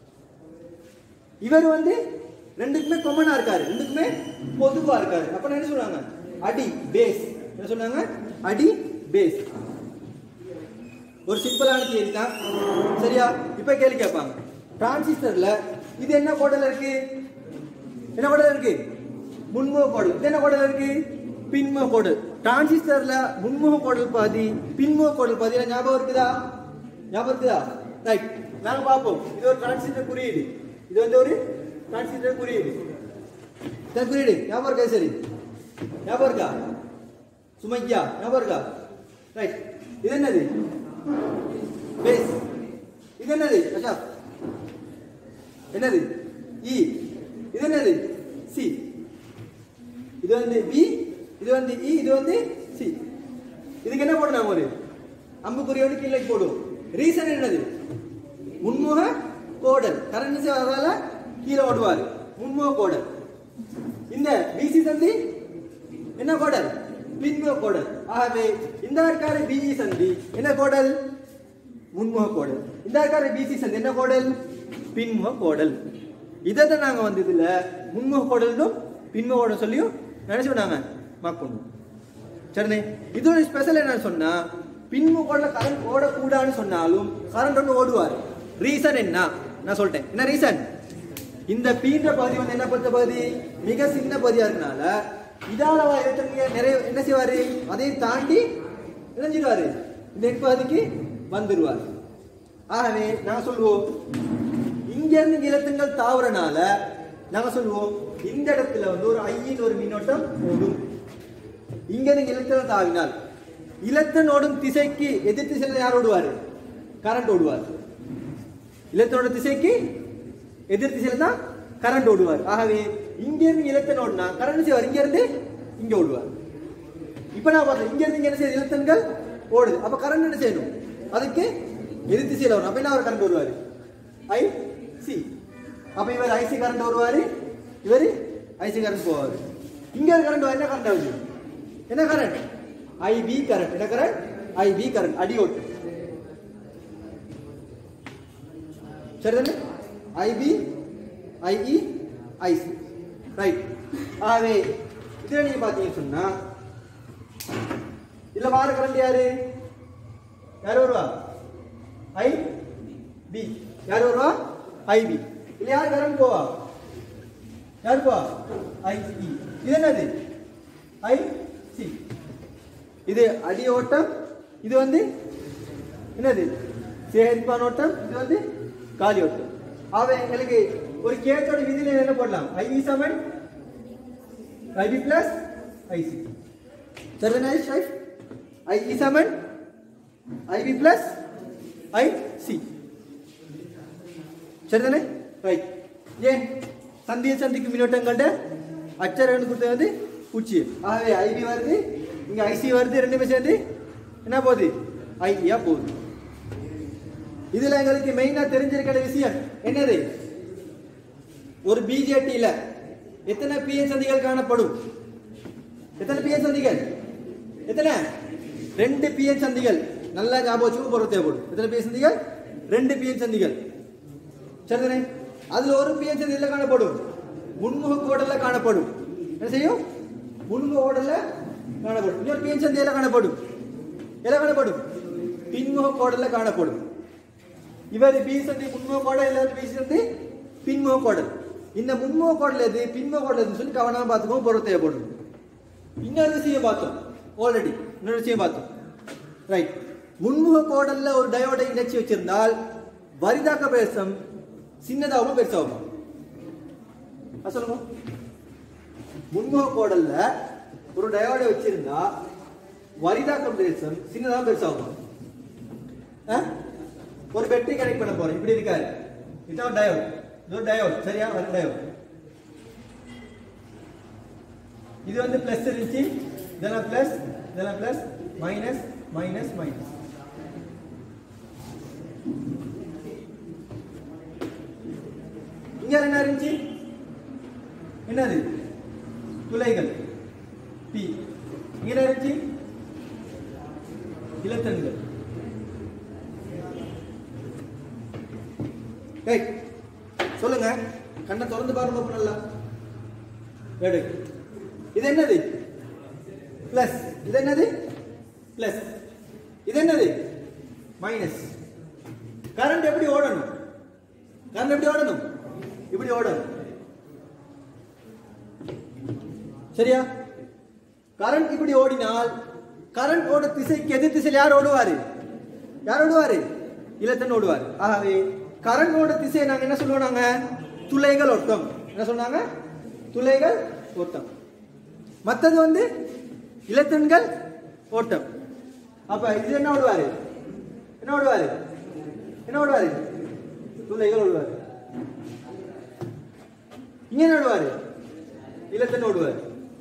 இவர் வந்து ரெண்டுக்குமே கொமனா இருக்காரு ரெண்டுக்குமே பொதுவா இருக்காரு அப்ப என்ன சொல்றாங்க அடி பேஸ் என்ன சொன்னாங்க அடி பேஸ் ஒரு சிம்பிளான தியரி தான் சரியா இப்ப கேள்வி கேட்பாங்க டிரான்சிஸ்டர்ல இது என்ன கோடல இருக்கு என்ன கோடல் இருக்கு முன்முக கோடல் இது என்ன கோடல் இருக்கு பின்முக கோடல் டிரான்சிஸ்டர்ல முன்முக கோடல் பாதி பின்முக கோடல் பாதி எல்லாம் ஞாபகம் இருக்குதா ஞாபகம் இருக்குதா ரைட் நாங்க பார்ப்போம் இது ஒரு டிரான்சிஸ்டர் குறியீடு இது வந்து ஒரு டிரான்சிஸ்டர் குறியீடு இந்த குறியீடு ஞாபகம் இருக்கா சரி ஞாபகம் இருக்கா சுமையா ஞாபகம் இருக்கா ரைட் இது என்னது பேஸ் இது என்னது அஷாப் என்னது இ இது என்னது சி இது வந்து பி இது வந்து இ இது வந்து சி இதுக்கு என்ன போடணும் ஒரு அம்புக்குறியோடு கீழே போடும் ரீசன் என்னது முன்முக கோடல் கரண்ட் வரால கீழே ஓடுவார் முன்முக கோடல் இந்த பிசி சந்தி என்ன கோடல் பின்முக கோடல் ஆகவே இந்த இருக்கார பிஇ சந்தி என்ன கோடல் முன்முக கோடல் இந்த இருக்கார பிசி சந்தி என்ன கோடல் பின்முக கோடல் இதை தான் நாங்க வந்து இதுல முன்முக கோடலும் பின்முக கோடல் சொல்லியும் நினைச்சு நாங்க மார்க் பண்ணுவோம் சரிண்ணே இதோட ஸ்பெஷல் என்னன்னு சொன்னா பின்முகோட கரண்ட் ஓடக்கூடாதுன்னு சொன்னாலும் கரண்ட் ஒன்று ஓடுவார் ரீசன் என்ன நான் சொல்லிட்டேன் என்ன ரீசன் இந்த பீன்ற பகுதி வந்து என்ன பொறுத்த பகுதி மிக சின்ன பகுதியா இருக்கனால இதால எடுத்துங்க நிறைய என்ன செய்வாரு அதையும் தாண்டி இணைஞ்சிடுவாரு இந்த பகுதிக்கு வந்துருவார் ஆகவே நாங்க சொல்லுவோம் இங்க இருந்து இலத்தங்கள் தாவுறனால நாங்க சொல்லுவோம் இந்த இடத்துல வந்து ஒரு ஐயின் ஒரு மின்னோட்டம் ஓடும் இங்க இருந்து இலத்தனம் தாவினால் இலத்தன் ஓடும் திசைக்கு எதிர் திசையில யார் ஓடுவாரு கரண்ட் ஓடுவார் இலத்தனோட திசைக்கு எதிர் திசையில தான் கரண்ட் ஓடுவார் ஆகவே இங்க இருந்து இலத்தன் ஓடுனா கரண்ட் செய்வார் இங்க இருந்து இங்க ஓடுவார் இப்ப நான் பார்த்தேன் இங்க இருந்து இங்க என்ன செய்யுது இலத்தன்கள் ஓடுது அப்ப கரண்ட் என்ன செய்யணும் அதுக்கு எதிர் திசையில வரும் அப்ப என்ன ஒரு கரண்ட் வருவாரு ஐ சி அப்ப இவர் ஐசி கரண்ட் வருவாரு இவர் ஐசி கரண்ட் போவாரு இங்க ஒரு கரண்ட் என்ன கரண்ட் ஆகுது என்ன கரண்ட் ஐபி கரண்ட் என்ன கரண்ட் ஐபி கரண்ட் அடி ஓட்டு சரிதானே ஐபி ஐஇ ஐசி ரைட் ஆகவே இதுல நீங்க பாத்தீங்கன்னு சொன்னா இதுல வார கரண்ட் யாரு யார் வருவா ஐ பி யார் வருவா ஐபி இல்ல யார் கரண்ட் போவா யார் போவா ஐசி இது என்னது ஐ சி இது அடி ஓட்டம் இது வந்து என்னது சேகரிப்பான் ஓட்டம் இது வந்து காலி ஓட்டம் ஆக எங்களுக்கு ஒரு கேட்டோட விதியில என்ன போடலாம் ஐவி சமன் ஐபி பிளஸ் ஐசி சரிதானே ஷைஃப் ஐஇ சமன் ஐபி பிளஸ் ஐ சி சரிதானே ரைட் ஏன் சந்திய சந்திக்கு மின்னோட்டம் கண்ட அச்சரம் கொடுத்தது வந்து பூச்சியம் ஆகவே ஐபி வருது இங்க ஐசி வருது ரெண்டுமே சேர்ந்து என்ன போகுது ஐயா போகுது இதுல எங்களுக்கு மெயினா தெரிஞ்சிருக்கிற விஷயம் என்னது ஒரு பிஜேடியில எத்தனை பிஎன் சந்திகள் காணப்படும் எத்தனை பிஎன் சந்திகள் எத்தனை ரெண்டு பிஎன் சந்திகள் நல்லா ஞாபகம் வச்சுக்கோ பொருள் தேவைப்படும் எத்தனை பிஎன் சந்திகள் ரெண்டு பிஎன் சந்திகள் சரிதானே அதுல ஒரு பிஎன் சந்தி எதுல காணப்படும் முன்முக கோடல்ல காணப்படும் என்ன செய்யும் முன்முக கோடல்ல காணப்படும் இன்னொரு பிஎன் சந்தி எல்லாம் காணப்படும் எல்லாம் காணப்படும் பின்முக கோடல்ல காணப்படும் இவர் பி சந்தி முன்முக கோடல் இல்ல பி சந்தி பின்முக கோடல் இந்த முன்முக கோடல் எது பின்முக கோடல் எதுன்னு சொல்லி கவனமா பார்த்துக்கோ பொருள் தேவைப்படும் இன்னொரு விஷயம் பார்த்தோம் ஆல்ரெடி இன்னொரு விஷயம் பார்த்தோம் ரைட் முன்முக கோடல்ல ஒரு டயோடை இணைச்சி வச்சிருந்தால் வரிதாக்க பிரதேசம் சின்னதாகவும் பெருசாகுமா அது சொல்லுங்க முன்முக கோடல்ல ஒரு டயோடை வச்சிருந்தா வரிதாக்க பிரதேசம் சின்னதாகவும் பெருசாகுமா ஆ? ஒரு பேட்டரி கனெக்ட் பண்ண போறேன் இப்படி இருக்காரு இது ஒரு டயோட் இது ஒரு டயோட் சரியா ஒரு டயோட் இது வந்து பிளஸ் இருந்துச்சு இதெல்லாம் பிளஸ் இதெல்லாம் பிளஸ் மைனஸ் மைனஸ் மைனஸ் இங்க என்ன இருந்துச்சு என்னது துளைகள் பி இங்க என்ன இருந்துச்சு இலத்தன்கள் ஏய் சொல்லுங்க கண்ணை திறந்து பாருங்க பாப்போம் நல்லா எடு இது என்னது பிளஸ் இது என்னது பிளஸ் இது என்னது மைனஸ் கரண்ட் எப்படி ஓடணும் கரண்ட் எப்படி ஓடணும் இப்படி ஓடணும் சரியா கரண்ட் இப்படி ஓடினால் கரண்ட் ஓட திசைக்கு எதிர் திசையில் யார் ஓடுவாரு யார் ஓடுவாரு இலத்தன் ஓடுவார் ஆகவே கரண்ட் ஓட திசையை நாங்க என்ன சொல்லுவோம் நாங்க துளைகள் ஓட்டம் என்ன சொன்னாங்க துளைகள் ஓட்டம் மத்தது வந்து இலத்தன்கள் ஓட்டம் அப்ப இது என்ன ஓடுவாரு என்ன ஓடுவாரு என்ன ஓடுவாரு துளைகள் ஓடுவாரு இங்க என்ன ஓடுவாரு இல்லத்தன்னு ஓடுவார்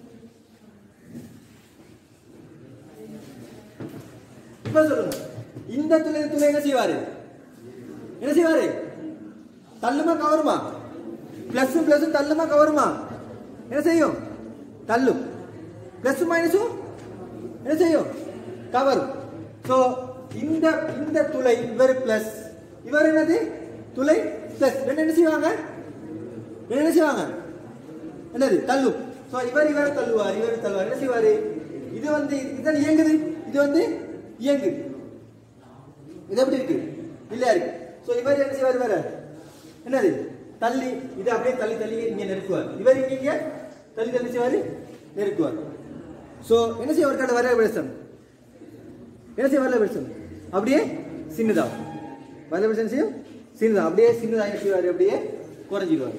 இப்ப சொல்லுங்க இந்த துளை துளை என்ன செய்வாரு என்ன செய்வாரு தள்ளுமா கவருமா பிளஸ் பிளஸ் தள்ளுமா கவருமா என்ன செய்யும் தள்ளும் பிளஸ் மைனஸும் என்ன செய்யும் கவரும் சோ இந்த இந்த துளை இவர் பிளஸ் இவர் என்னது துளை பிளஸ் ரெண்டு என்ன செய்வாங்க ரெண்டு என்ன செய்வாங்க என்னது தள்ளும் சோ இவர் இவர் தள்ளுவார் இவர் தள்ளுவார் என்ன செய்வாரு இது வந்து இதான் இயங்குது இது வந்து இயங்குது இது எப்படி இருக்கு இல்லையா இருக்கு சோ இவர் என்ன செய்வார் வேற என்னது தள்ளி இது அப்படியே தள்ளி தள்ளி இங்க நெருக்குவார் இவர் இங்க இங்க தள்ளி தள்ளி செய்வாரு நெருக்குவார் சோ என்ன செய்ய ஒரு வர வெளிச்சம் என்ன செய்ய வரல வெளிச்சம் அப்படியே சின்னதா வரல வெளிச்சம் செய்யும் சின்னதா அப்படியே சின்னதா என்ன செய்வாரு அப்படியே குறைஞ்சிடுவார்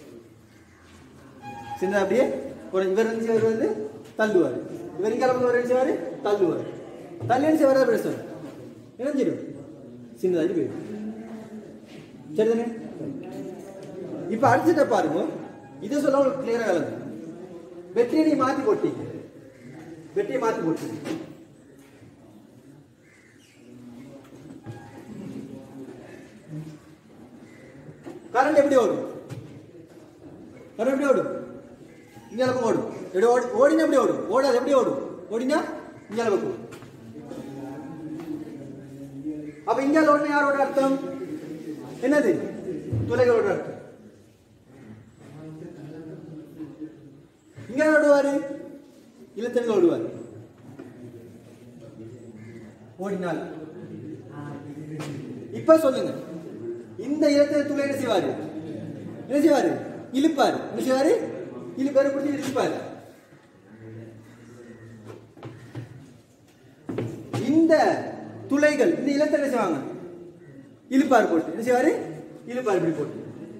சின்னதா அப்படியே குறை இவர் என்ன செய்வார் வந்து தள்ளுவார் இவர் இங்க வந்து என்ன செய்வாரு தள்ளுவார் தள்ளி என்ன செய்வார் வெளிச்சம் இணைஞ்சிடும் சின்னதாகி போயிடும் சரிதானே இப்ப அடுத்த பாருங்க இதை சொல்ல உங்களுக்கு கிளியரா கலந்து வெற்றியை நீ மாத்தி போட்டீங்க வெற்றியை மாத்தி போட்டீங்க கரண்ட் எப்படி ஓடும் கரண்ட் எப்படி ஓடும் இங்க பக்கம் ஓடும் எப்படி ஓடி ஓடினா எப்படி ஓடும் ஓடாது எப்படி ஓடும் ஓடினா இங்க பக்கம் அப்ப இங்க ஓடின யாரோட அர்த்தம் என்னது துளைகளோட அர்த்தம் இங்க யார் ஓடுவாரு இலத்தன்கள் ஓடுவார் ஓடினால் இப்ப சொல்லுங்க இந்த இலத்தன துளை என்ன செய்வாரு என்ன செய்வாரு இழுப்பாரு என்ன செய்வாரு இழுப்பாரு பிடிச்சி இழுப்பாரு இந்த துளைகள் இந்த இலத்தை என்ன செய்வாங்க இழுப்பார் போட்டு என்ன செய்வாரு இழுப்பார் இப்படி போட்டு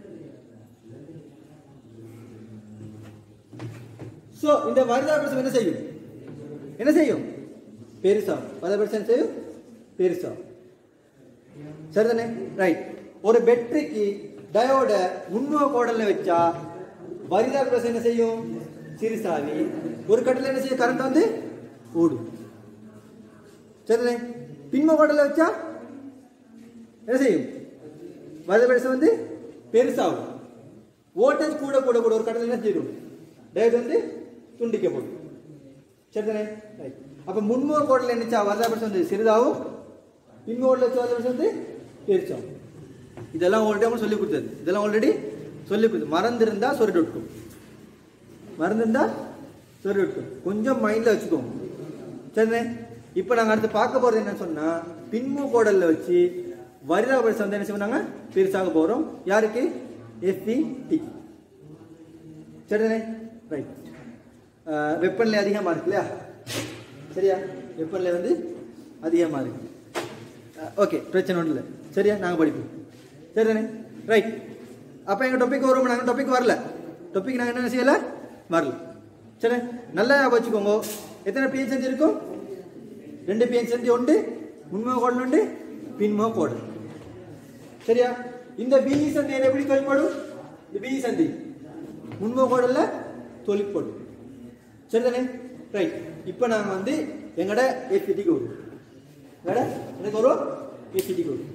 சோ இந்த வருதா பிரசம் என்ன செய்யும் என்ன செய்யும் பெருசா வருதா பிரசம் செய்யும் பெருசா சரிதானே ரைட் ஒரு பேட்டரிக்கு டயோட முன்னுவ கோடல்ல வச்சா வரிதா பிரசம் என்ன செய்யும் சிறுசாவி ஒரு கட்டில என்ன செய்யும் கரண்ட் வந்து ஓடும் சரிதானே பின்ம கோடல்ல வச்சா என்ன செய்யும் வருத பிரசம் வந்து பெருசாகும் வோல்டேஜ் கூட கூட கூட ஒரு கட்டத்தில் என்ன செய்யும் டயோட் வந்து துண்டிக்கப்படும் சரிதானே ரைட் அப்ப முன்மோ கோடல என்னச்சா வருதா பிரசம் வந்து சிறிதாகும் பின்மோ கோடல வச்ச வருதா பிரசம் வந்து பெருசாகும் இதெல்லாம் ஆல்ரெடி அவங்க சொல்லி கொடுத்தது இதெல்லாம் ஆல்ரெடி சொல்லி கொடுத்து மறந்திருந்தா சொரி விட்டுக்கும் மறந்திருந்தா சொரி விட்டுக்கும் கொஞ்சம் மைண்ட்ல வச்சுக்கோங்க சரிண்ணே இப்போ நாங்கள் அடுத்து பார்க்க போறது என்னன்னு சொன்னா பின்மு கோடல்ல வச்சு வரிதா பிரசம் வந்து என்ன செய்வாங்க பெருசாக போறோம் யாருக்கு எஸ்பி டி சரிதானே ரைட் வெப்பநிலை அதிகமாக இருக்கு இல்லையா சரியா வெப்பநிலை வந்து அதிகமாக இருக்கு ஓகே பிரச்சனை ஒன்றும் இல்லை சரியா நாங்கள் படிப்போம் சரிதானே ரைட் அப்போ எங்கள் டாபிக் வரும் நாங்கள் டாபிக் வரல டாபிக் நாங்கள் என்ன செய்யலை வரல சரி நல்லா ஞாபகம் வச்சுக்கோங்க எத்தனை பிஎன் செஞ்சு இருக்கும் ரெண்டு பிஎன் செஞ்சு உண்டு முன்முக கோடல் உண்டு பின்முக கோடல் சரியா இந்த பிஇ சந்தி எப்படி தொழிற்படும் இந்த பிஇ சந்தி முன்முக கோடல்ல தொழிற்படும் சரிதானே ரைட் இப்போ நாங்க வந்து எங்கட ஏபிடிக்கு வரும் எங்கட எனக்கு வரும் ஏபிடிக்கு வரும்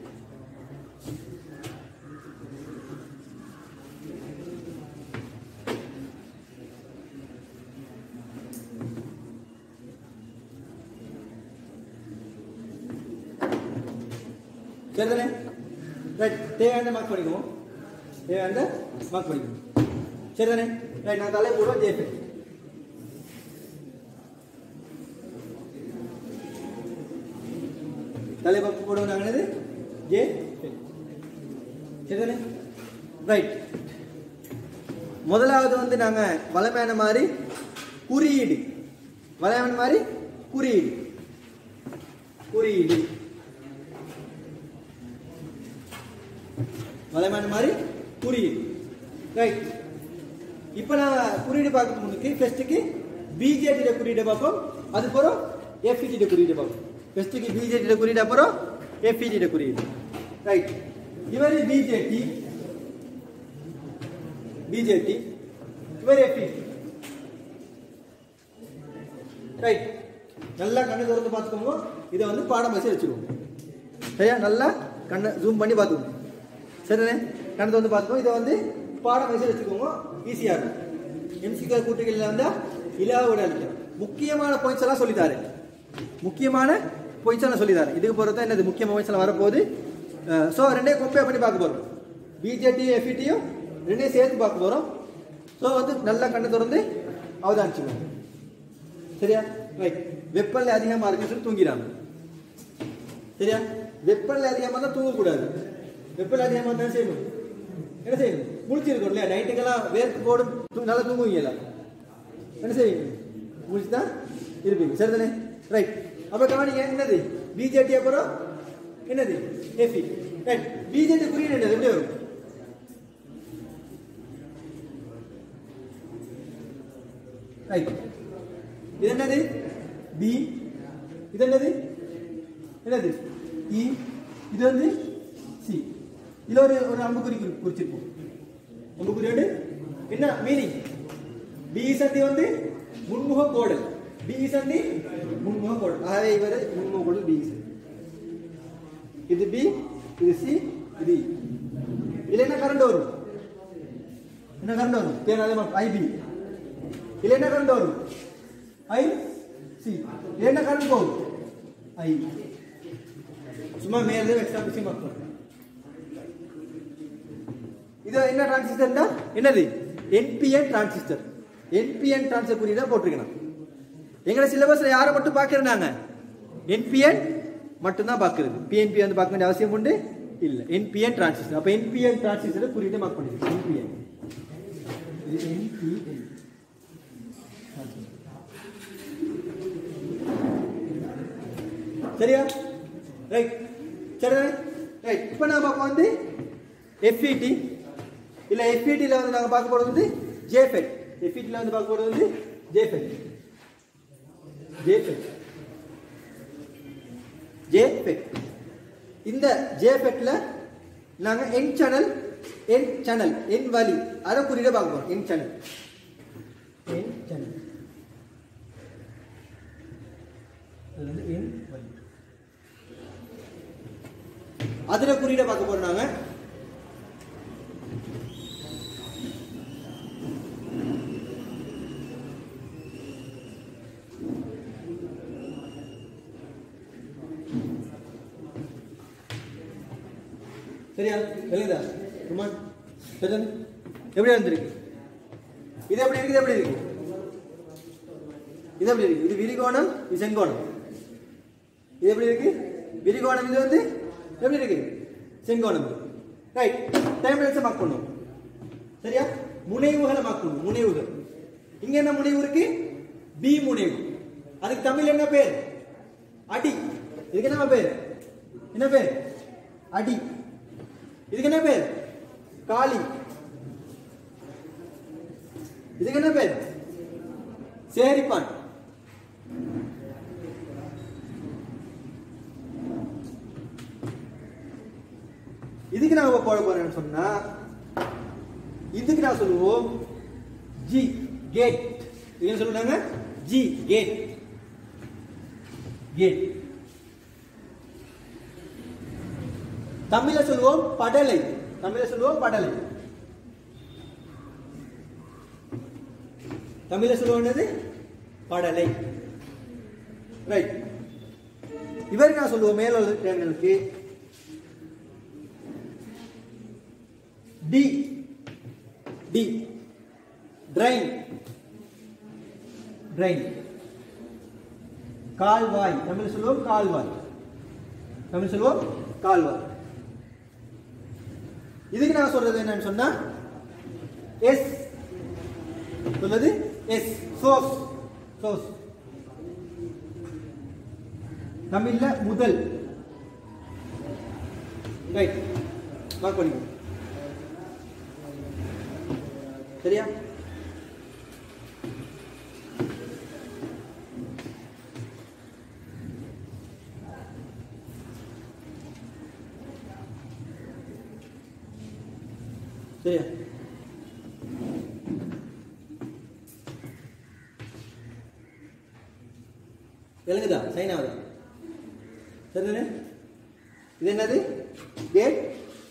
சரிதானே ரைட் தேவையான மார்க் பண்ணிக்குவோம் தேவையான மார்க் பண்ணிக்குவோம் சரிதானே ரைட் நான் தலை போடுவோம் ஜேபி தலை பக்கம் போடுவோம் நாங்கள் என்னது ஜே சரிதானே ரைட் முதலாவது வந்து நாங்க வளமையான மாதிரி குறியீடு வளமையான மாதிரி குறியீடு குறியீடு வளமையான மாதிரி குறியீடு ரைட் இப்போ நான் குறியீடு பார்க்கறதுக்கு முன்னுக்கு ஃபர்ஸ்ட்டுக்கு பிஜேடியோட குறியீடை பார்ப்போம் அதுக்கப்புறம் எஃப்இஜியோட குறியீடை பார்ப்போம் ஃபர்ஸ்ட்டுக்கு பிஜேடியோட குறியீடு அப்புறம் எஃப்இஜியோட குறியீடு ரைட் இவர் பிஜேடி பிஜேடி இவர் எஃபி ரைட் நல்லா கண்ணை திறந்து பார்த்துக்கோங்க இதை வந்து பாடம் வச்சு வச்சுக்கோங்க சரியா நல்லா கண்ணை ஜூம் பண்ணி பார்த்துக்கோங்க சரிண்ணே கண்ணை திறந்து பார்த்துக்கோங்க இதை வந்து பாடம் வச்சு வச்சுக்கோங்க ஈஸியாக இருக்கும் எம்சிகே கூட்டுகளில் வந்தால் இலாவோட அளிக்கும் முக்கியமான பாயிண்ட்ஸ் எல்லாம் சொல்லித்தாரு முக்கியமான பாயிண்ட்ஸ் எல்லாம் சொல்லித்தாரு இதுக்கு பொறுத்த என்னது முக்கியமான பாயிண்ட்ஸ் எல்லாம் வரப்போகுது ஸோ ரெண்டே கம்பேர் பண்ணி பார்க்க போகிறோம் பிஜேடியும் எஃப்இடியும் ரெண்டையும் சேர்த்து பார்க்க போகிறோம் ஸோ வந்து நல்லா கண்ணை திறந்து அவதானிச்சுக்கோங்க சரியா ரைட் வெப்பநிலை அதிகமாக இருக்குன்னு சொல்லி தூங்கிறாங்க சரியா வெப்பநிலை அதிகமாக தான் தூங்கக்கூடாது வெப்பநிலை அதிகமாக தான் செய்யணும் என்ன செய்யணும் முழிச்சிருக்கணும் இல்லையா நைட்டுக்கெல்லாம் வேர்க்கு போடும் தூ- நல்லா தூங்குவீங்களா என்ன செய்வீங்க முழிச்சு தான் இருப்பீங்க சரிதானே ரைட் அப்போ கவனிங்க என்னது பிஜேடி அப்புறம் என்னது ஏபி ரைட் பிஜேடி குறியீடு என்னது எப்படி வரும் ரைட் இது என்னது பி இது என்னது என்னது இ இது வந்து சி இதுல ஒரு ஒரு அம்புக்குறி குறி- குறிச்சிருப்போம் அம்புக்குறியோடு என்ன மீனிங் பி சந்தி வந்து முன்முக கோடல் பி சந்தி முன்முக கோடல் ஆகவே இவர் முன்முக கோடல் பி சந்தி இது பி இது சி இது E. இதுல என்ன கரண்ட் வரும் என்ன கரண்ட் வரும் பேர் அதே மாதிரி ஐபி இதுல என்ன கரண்ட் வரும் ஐ சி இதுல என்ன கரண்ட் போகும் ஐ சும்மா மேலே எக்ஸ்ட்ரா பிசி மக்கள் இது என்ன டிரான்சிஸ்டர்னா என்னது என்பிஎன் டிரான்சிஸ்டர் என்பிஎன் டிரான்சிஸ்டர் குறியீடா போட்டிருக்கணும் எங்களோட சிலபஸ்ல யாரை மட்டும் பார்க்கிறோம் நாங்க என்பிஎன் மட்டும்தான் பார்க்கிறது பிஎன்பி வந்து பார்க்க வேண்டிய அவசியம் உண்டு இல்ல என்பிஎன் டிரான்சிஸ்டர் அப்ப என்பிஎன் டிரான்சிஸ்டர் குறியீடு மார்க் பண்ணிருக்கு என்பிஎன் இது என்பிஎன் சரியா ரைட் சரி ரைட் இப்போ நாம வந்து எஃப்இடி இல்ல எஃப்இடியில் வந்து நாங்க பார்க்க போறது வந்து ஜேஃபெட் எஃப்இடியில் வந்து பார்க்க போறது வந்து ஜேஃபெட் ஜேஃபெட் ஜேஃபெட் இந்த ஜேஃபெட்ல நாங்க என் சேனல் என் சேனல் என் வழி அதை குறியீட பார்க்க போறோம் என் சேனல் என் சேனல் அது வந்து என் வழி அதுல குறியீட பார்க்க போறோம் நாங்க சரியா எழுதா குமார் சஜன் எப்படி இருந்திருக்கு இது எப்படி இருக்கு இது எப்படி இருக்கு இது எப்படி இருக்கு இது விரிகோணம் இது செங்கோணம் இது எப்படி இருக்கு விரிகோணம் இது வந்து எப்படி இருக்கு செங்கோணம் ரைட் டைம் லைன்ஸ் மார்க் பண்ணும் சரியா முனைவுகளை மார்க் பண்ணும் முனைவுகள் இங்க என்ன முனைவு இருக்கு பி முனைவு அதுக்கு தமிழ் என்ன பேர் அடி இதுக்கு என்ன பேர் என்ன பேர் அடி இதுக்கு என்ன பேர் காளி இதுக்கு என்ன பேர் சேரிப்பான் இதுக்கு நான் போட போறேன்னு சொன்னா இதுக்கு நான் சொல்லுவோம் ஜி கேட் இது என்ன சொல்லுறாங்க ஜி கேட் கேட் தமிழ்ல சொல்லுவோம் படலை தமிழ்ல சொல்லுவோம் படலை தமிழ்ல சொல்லுவோம் என்னது படலை ரைட் இவருக்கு நான் சொல்லுவோம் மேல உள்ள டெர்மினலுக்கு டி டி ட்ரைன் ட்ரைன் கால்வாய் தமிழ் சொல்லுவோம் கால்வாய் தமிழ் சொல்லுவோம் கால்வாய் இதுக்கு நான் சொல்றது என்னன்னு சொன்னா எஸ் சொல்றது எஸ் சோர்ஸ் சோர்ஸ் தமிழ்ல முதல் ரைட் மார்க் பண்ணிக்கோ சரியா சரியா விளங்குதா சைன் ஆகுதா சரிதானே இது என்னது கேட்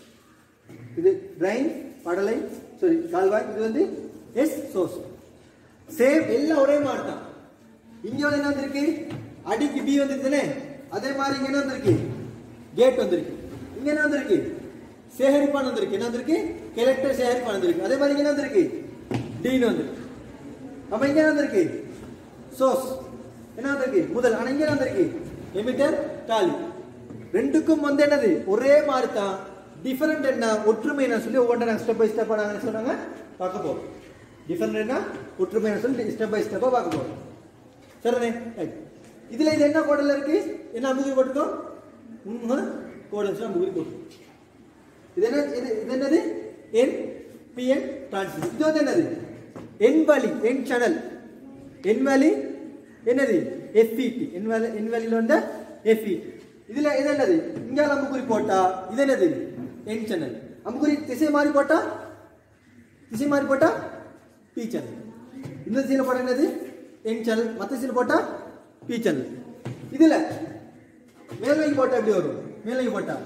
இது பிரைன் படலை சாரி கால்வாய் இது வந்து எஸ் சோர்ஸ் சேம் எல்லாம் ஒரே மாதிரி தான் இங்க வந்து என்ன வந்திருக்கு அடிக்கு பி வந்துருக்குதானே அதே மாதிரி இங்க என்ன வந்திருக்கு கேட் வந்திருக்கு இங்க என்ன வந்திருக்கு சேகரிப்பான் வந்திருக்கு என்ன வந்திருக்கு கலெக்டர் சேகரிப்பான் வந்திருக்கு அதே மாதிரி இங்க என்ன வந்திருக்கு டீன் வந்திருக்கு அப்ப இங்க என்ன வந்திருக்கு சோர்ஸ் என்ன வந்திருக்கு முதல் ஆனா இங்க என்ன வந்திருக்கு எமிட்டர் டாலி ரெண்டுக்கும் வந்து என்னது ஒரே மாதிரி தான் டிஃபரெண்ட் என்ன ஒற்றுமை என்ன சொல்லி ஒவ்வொன்றா நாங்கள் ஸ்டெப் பை ஸ்டெப்பாக நாங்கள் சொன்னாங்க பார்க்க போறோம் டிஃபரெண்ட் என்ன ஒற்றுமை என்ன சொல்லி ஸ்டெப் பை ஸ்டெப்பாக பார்க்க போறோம் சரிண்ணே ரைட் இதுல இது என்ன கோடல இருக்கு என்ன அம்புகுறி போட்டுக்கோம் உண்மை கோடல் அம்புகுறி போட்டு இது என்ன இது இது என்னது என் பிஎன் டிரான்ஸ்மிட் இது வந்து என்னது என் வழி என் சேனல் என் வழி என்னது எஃப்இடி என் வழி என் வழியில் வந்த எஃப்இடி இதுல இது என்னது இங்க அம்புகுறி போட்டா இது என்னது என் சேனல் அம்புகுறி திசை மாறி போட்டா திசை மாறி போட்டா பி சேனல் இந்த திசையில போட்டா என்னது என் சேனல் மற்ற திசையில போட்டா பி சேனல் இதுல மேல் நோக்கி போட்டா எப்படி வரும் மேல் நோக்கி போட்டா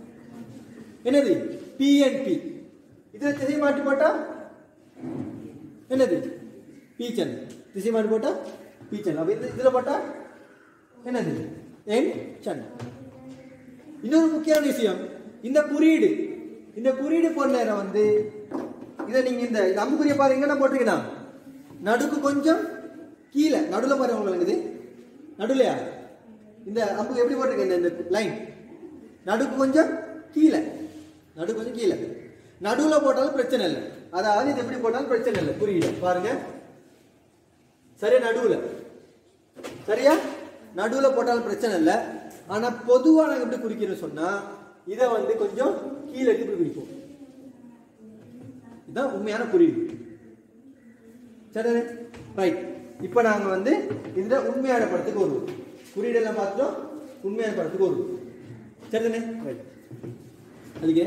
என்னது பிஎன்பி இதுல திசை மாற்றி போட்டா என்னது பி சேனல் திசை மாற்றி போட்டா பி சேனல் அப்ப இது இதுல போட்டா என்னது என் சேனல் இன்னொரு முக்கியமான விஷயம் இந்த குறியீடு இந்த குறியீடு போடுற நேரம் வந்து இதை நீங்க இந்த இந்த அம்புக்குரிய பாருங்க என்ன போட்டிருக்கீங்கன்னா நடுக்கு கொஞ்சம் கீழே நடுவில் பாருங்க உங்களுக்கு இது நடுலையா இந்த அம்புக்கு எப்படி போட்டிருக்கீங்க இந்த லைன் நடுக்கு கொஞ்சம் கீழே நடு கொஞ்சம் கீழே நடுவில் போட்டாலும் பிரச்சனை இல்லை அதாவது இது எப்படி போட்டாலும் பிரச்சனை இல்லை குறியீடு பாருங்க சரியா நடுவில் சரியா நடுவில் போட்டாலும் பிரச்சனை இல்லை ஆனா பொதுவா நாங்க எப்படி குறிக்கிறோம் சொன்னா இதை வந்து கொஞ்சம் கீழே எடுத்து இப்படி குறிப்போம் இதுதான் உண்மையான குறியீடு சரி ரைட் இப்போ நாங்க வந்து இந்த உண்மையான படத்துக்கு வருவோம் குறியீடெல்லாம் பார்த்துட்டோம் உண்மையான படத்துக்கு வருவோம் சரிதானே ரைட் அதுக்கு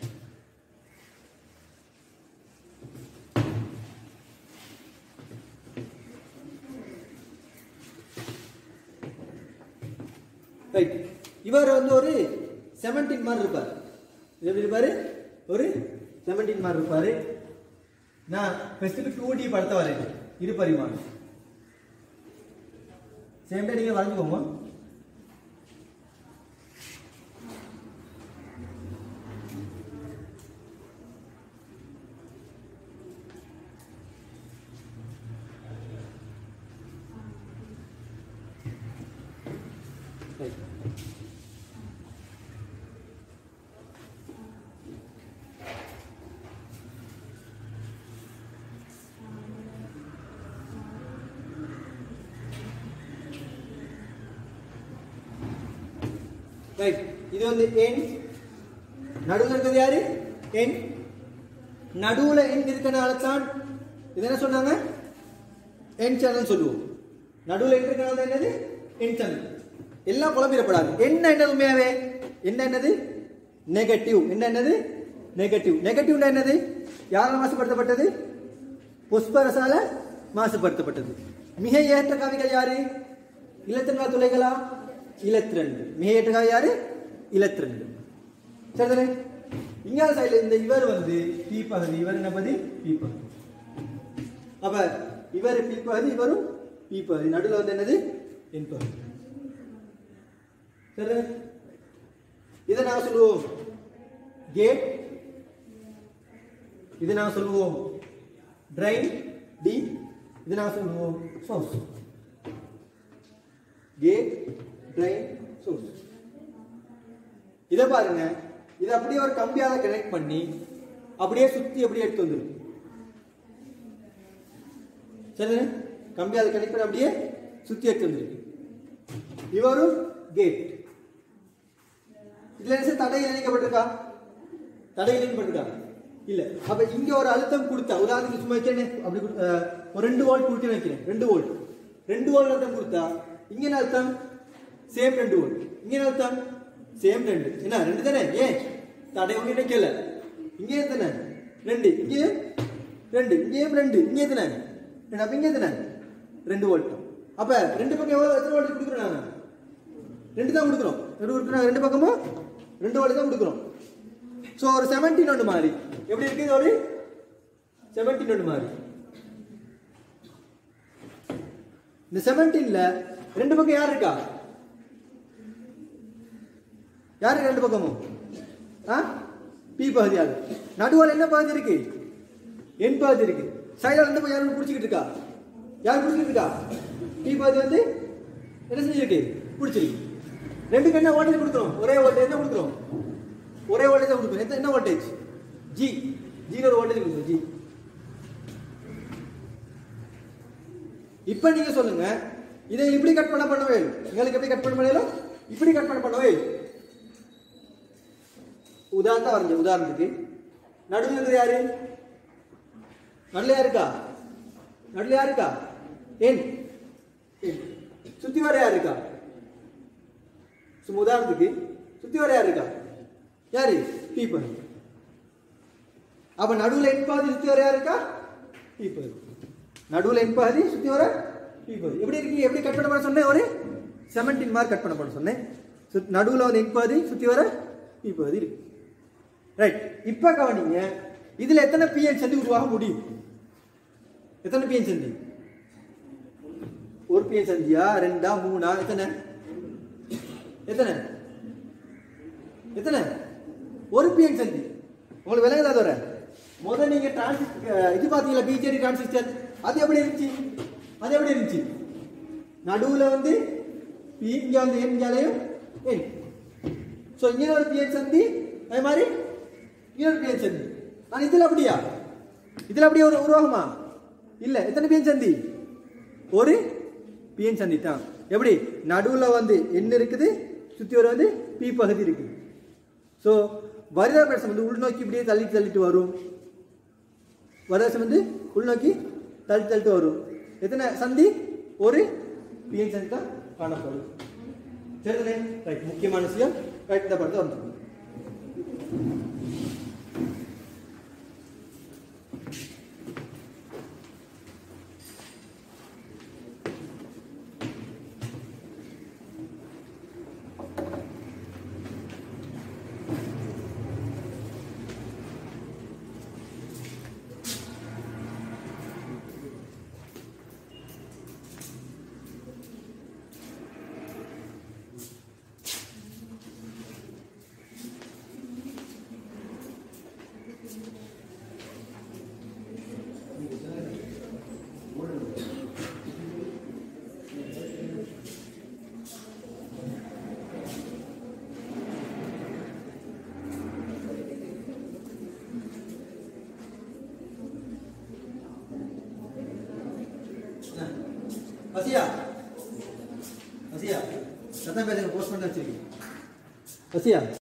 ரைட் இவர் வந்து ஒரு செவன்டீன் மாதிரி இருப்பார் இது எப்படி இருப்பாரு ஒரு செவன்டீன் மாதிரி இருப்பாரு நான் ஃபெஸ்ட்டுக்கு டூ டி படத்தை வரையேன் இரு பரிமாணம் சேம் டே நீங்க வரைஞ்சுக்கோங்க Right. ரைட் இது வந்து எண் நடுவில் இருக்கிறது யாரு எண் நடுவுல எண் இருக்கனால தான் இது என்ன சொன்னாங்க எண் சேனல் சொல்லுவோம் நடுவுல எண் இருக்கனால தான் என்னது எண் சேனல் எல்லாம் குழம்பிடப்படாது என்ன என்னது உண்மையாவே என்ன என்னது நெகட்டிவ் என்ன என்னது நெகட்டிவ் நெகட்டிவ் என்னது யாரால் மாசுபடுத்தப்பட்டது புஷ்பரசால மாசுபடுத்தப்பட்டது மிக ஏற்ற கவிகள் யாரு இலத்திரங்களா துளைகளா இலத்திரண்டு மிக ஏற்ற கவி யாரு இலத்திரண்டு சரிதானே இங்கால சைடுல இந்த இவர் வந்து பி பகுதி இவர் என்ன பகுதி பி பகுதி அப்ப இவர் பி பகுதி இவரும் பி பகுதி நடுவில் வந்து என்னது என் பகுதி சரி இதை நான் சொல்லுவோம் கேட் இது நான் சொல்லுவோம் ட்ரைன் டி இது நான் சொல்லுவோம் சோர்ஸ் கேட் ட்ரைன் சோர்ஸ் இதை பாருங்க இதை அப்படியே ஒரு கம்பியால கனெக்ட் பண்ணி அப்படியே சுத்தி அப்படியே எடுத்து வந்துடும் சரி கம்பியால கனெக்ட் பண்ணி அப்படியே சுத்தி எடுத்து வந்துருக்கு இவரும் கேட் இதுல என்ன தடை இணைக்கப்பட்டிருக்கா தடை இணைக்கப்பட்டிருக்கா இல்ல அப்ப இங்க ஒரு அழுத்தம் கொடுத்தா உதாரணத்துக்கு சும்மா வைக்கிறேன் அப்படி கொடு- அஹ், ஒரு ரெண்டு வோல்ட் கொடுத்து வைக்கிறேன் ரெண்டு வோல்ட் ரெண்டு வோல்ட் அழுத்தம் கொடுத்தா இங்க என்ன அழுத்தம் சேம் ரெண்டு வோல்ட் இங்க என்ன அழுத்தம் சேம் ரெண்டு என்ன ரெண்டு தானே ஏன் தடை ஒண்ணு இணைக்கல இங்க எத்தனை ரெண்டு இங்கேயும் ரெண்டு இங்கேயும் ரெண்டு இங்க எத்தனை ரெண்டு அப்ப இங்க எத்தனை ரெண்டு வோல்ட் அப்ப ரெண்டு பக்கம் எவ்வளவு எத்தனை வோல்டேஜ் கொடுக்குறோம் நாங்க ரெண்டு தான் கொடுக்குறோம் ரெண்டு கொடுக்குறோம் ரெண்டு பக்கமும் ரெண்டு வோல்டேஜ் தான் கொடுக்குறோம் ஸோ ஒரு செவன்டீன் ஒன்று மாதிரி எப்படி இருக்கு இது ஒரு செவன்டீன் ஒன்று மாதிரி இந்த செவன்டீன்ல ரெண்டு பக்கம் யார் இருக்கா யாருக்கு ரெண்டு பக்கமும் ஆ பி பகுதி அது நடுவில் என்ன பகுதி இருக்கு என் பகுதி இருக்கு சைடில் ரெண்டு பக்கம் யாரும் பிடிச்சிக்கிட்டு இருக்கா யார் பிடிச்சிக்கிட்டு இருக்கா பி பகுதி வந்து என்ன செஞ்சிருக்கு பிடிச்சிருக்கு ரெண்டுக்கு என்ன வோல்டேஜ் கொடுக்குறோம் ஒரே வோல்டேஜ் என்ன கொடுக்குறோம் ஒரே வோல்டேஜ் தான் கொடுக்குறோம் எத்தனை- என்ன வோல்டேஜ் ஜி ஜீரோ ஒரு வோல்டேஜ் கொடுக்குறோம் ஜி இப்போ நீங்க சொல்லுங்க இதை இப்படி கட் பண்ண பண்ணவே இல்லை. எங்களுக்கு எப்படி கட் பண்ண பண்ணலாம் இப்படி கட் பண்ண பண்ணவே இல்லை. உதாரணம் வரைஞ்ச உதாரணத்துக்கு நடுவில் இருக்கிறது யாரு நடுல யாருக்கா நடுல யாருக்கா ஏன் ஏன். சுத்தி வர யார் இருக்கா சும்மா உதாரணத்துக்கு சுத்தி வர யார் இருக்கா யாரு பீப்பர் அப்ப நடுவுல என் பாதி சுத்தி வர யார் இருக்கா பீப்பர் நடுவுல என் பாதி சுத்தி வர பீப்பர் எப்படி இருக்கீங்க எப்படி கட் பண்ண பண்ண சொன்னேன் ஒரு செவன்டீன் மார்க் கட் பண்ண பண்ண சொன்னேன் சுத்- நடுவுல வந்து என் பாதி சுத்தி வர பீப்பர் இருக்கு ரைட் இப்ப கவனிங்க இதுல எத்தனை பிஎன் சந்தி உருவாக முடியும் எத்தனை பிஎன் சந்தி ஒரு பிஎன் சந்தியா ரெண்டா மூணா எத்தனை எத்தனை எத்தனை ஒரு பிஎன் சந்தி உங்களுக்கு விளங்குதா தவிர முதல்ல நீங்க டிரான்சிஸ் இது பாத்தீங்களா பிஜேடி டிரான்சிஸ்டர் அது எப்படி இருந்துச்சு அது எப்படி இருந்துச்சு நடுவுல வந்து பி இங்க வந்து என் இங்காலையும் என் ஸோ இங்கே ஒரு பிஎன் சந்தி அதே மாதிரி இங்கே ஒரு பிஎன் சந்தி ஆனால் இதில் அப்படியா இதில் அப்படியே ஒரு உருவாகுமா இல்லை எத்தனை பிஎன் சந்தி ஒரு பிஎன் சந்தி தான் எப்படி நடுவில் வந்து என்ன இருக்குது சுற்றி வர வந்து பி பகுதி இருக்குது ஸோ வரதட்சணை வந்து உள்நோக்கி இப்படியே தள்ளி தள்ளிட்டு வரும் வரதட்சணை வந்து உள்நோக்கி தள்ளி தள்ளிட்டு வரும் எத்தனை சந்தி ஒரு பிஎன் சந்தி தான் காணப்படும் சரிதானே ரைட் முக்கியமான விஷயம் ரைட் இந்த படத்தை வந்து பசியா பசியா சத்தம் பேசுங்க போஸ்ட் பண்ணி வச்சிருக்கீங்க பசியா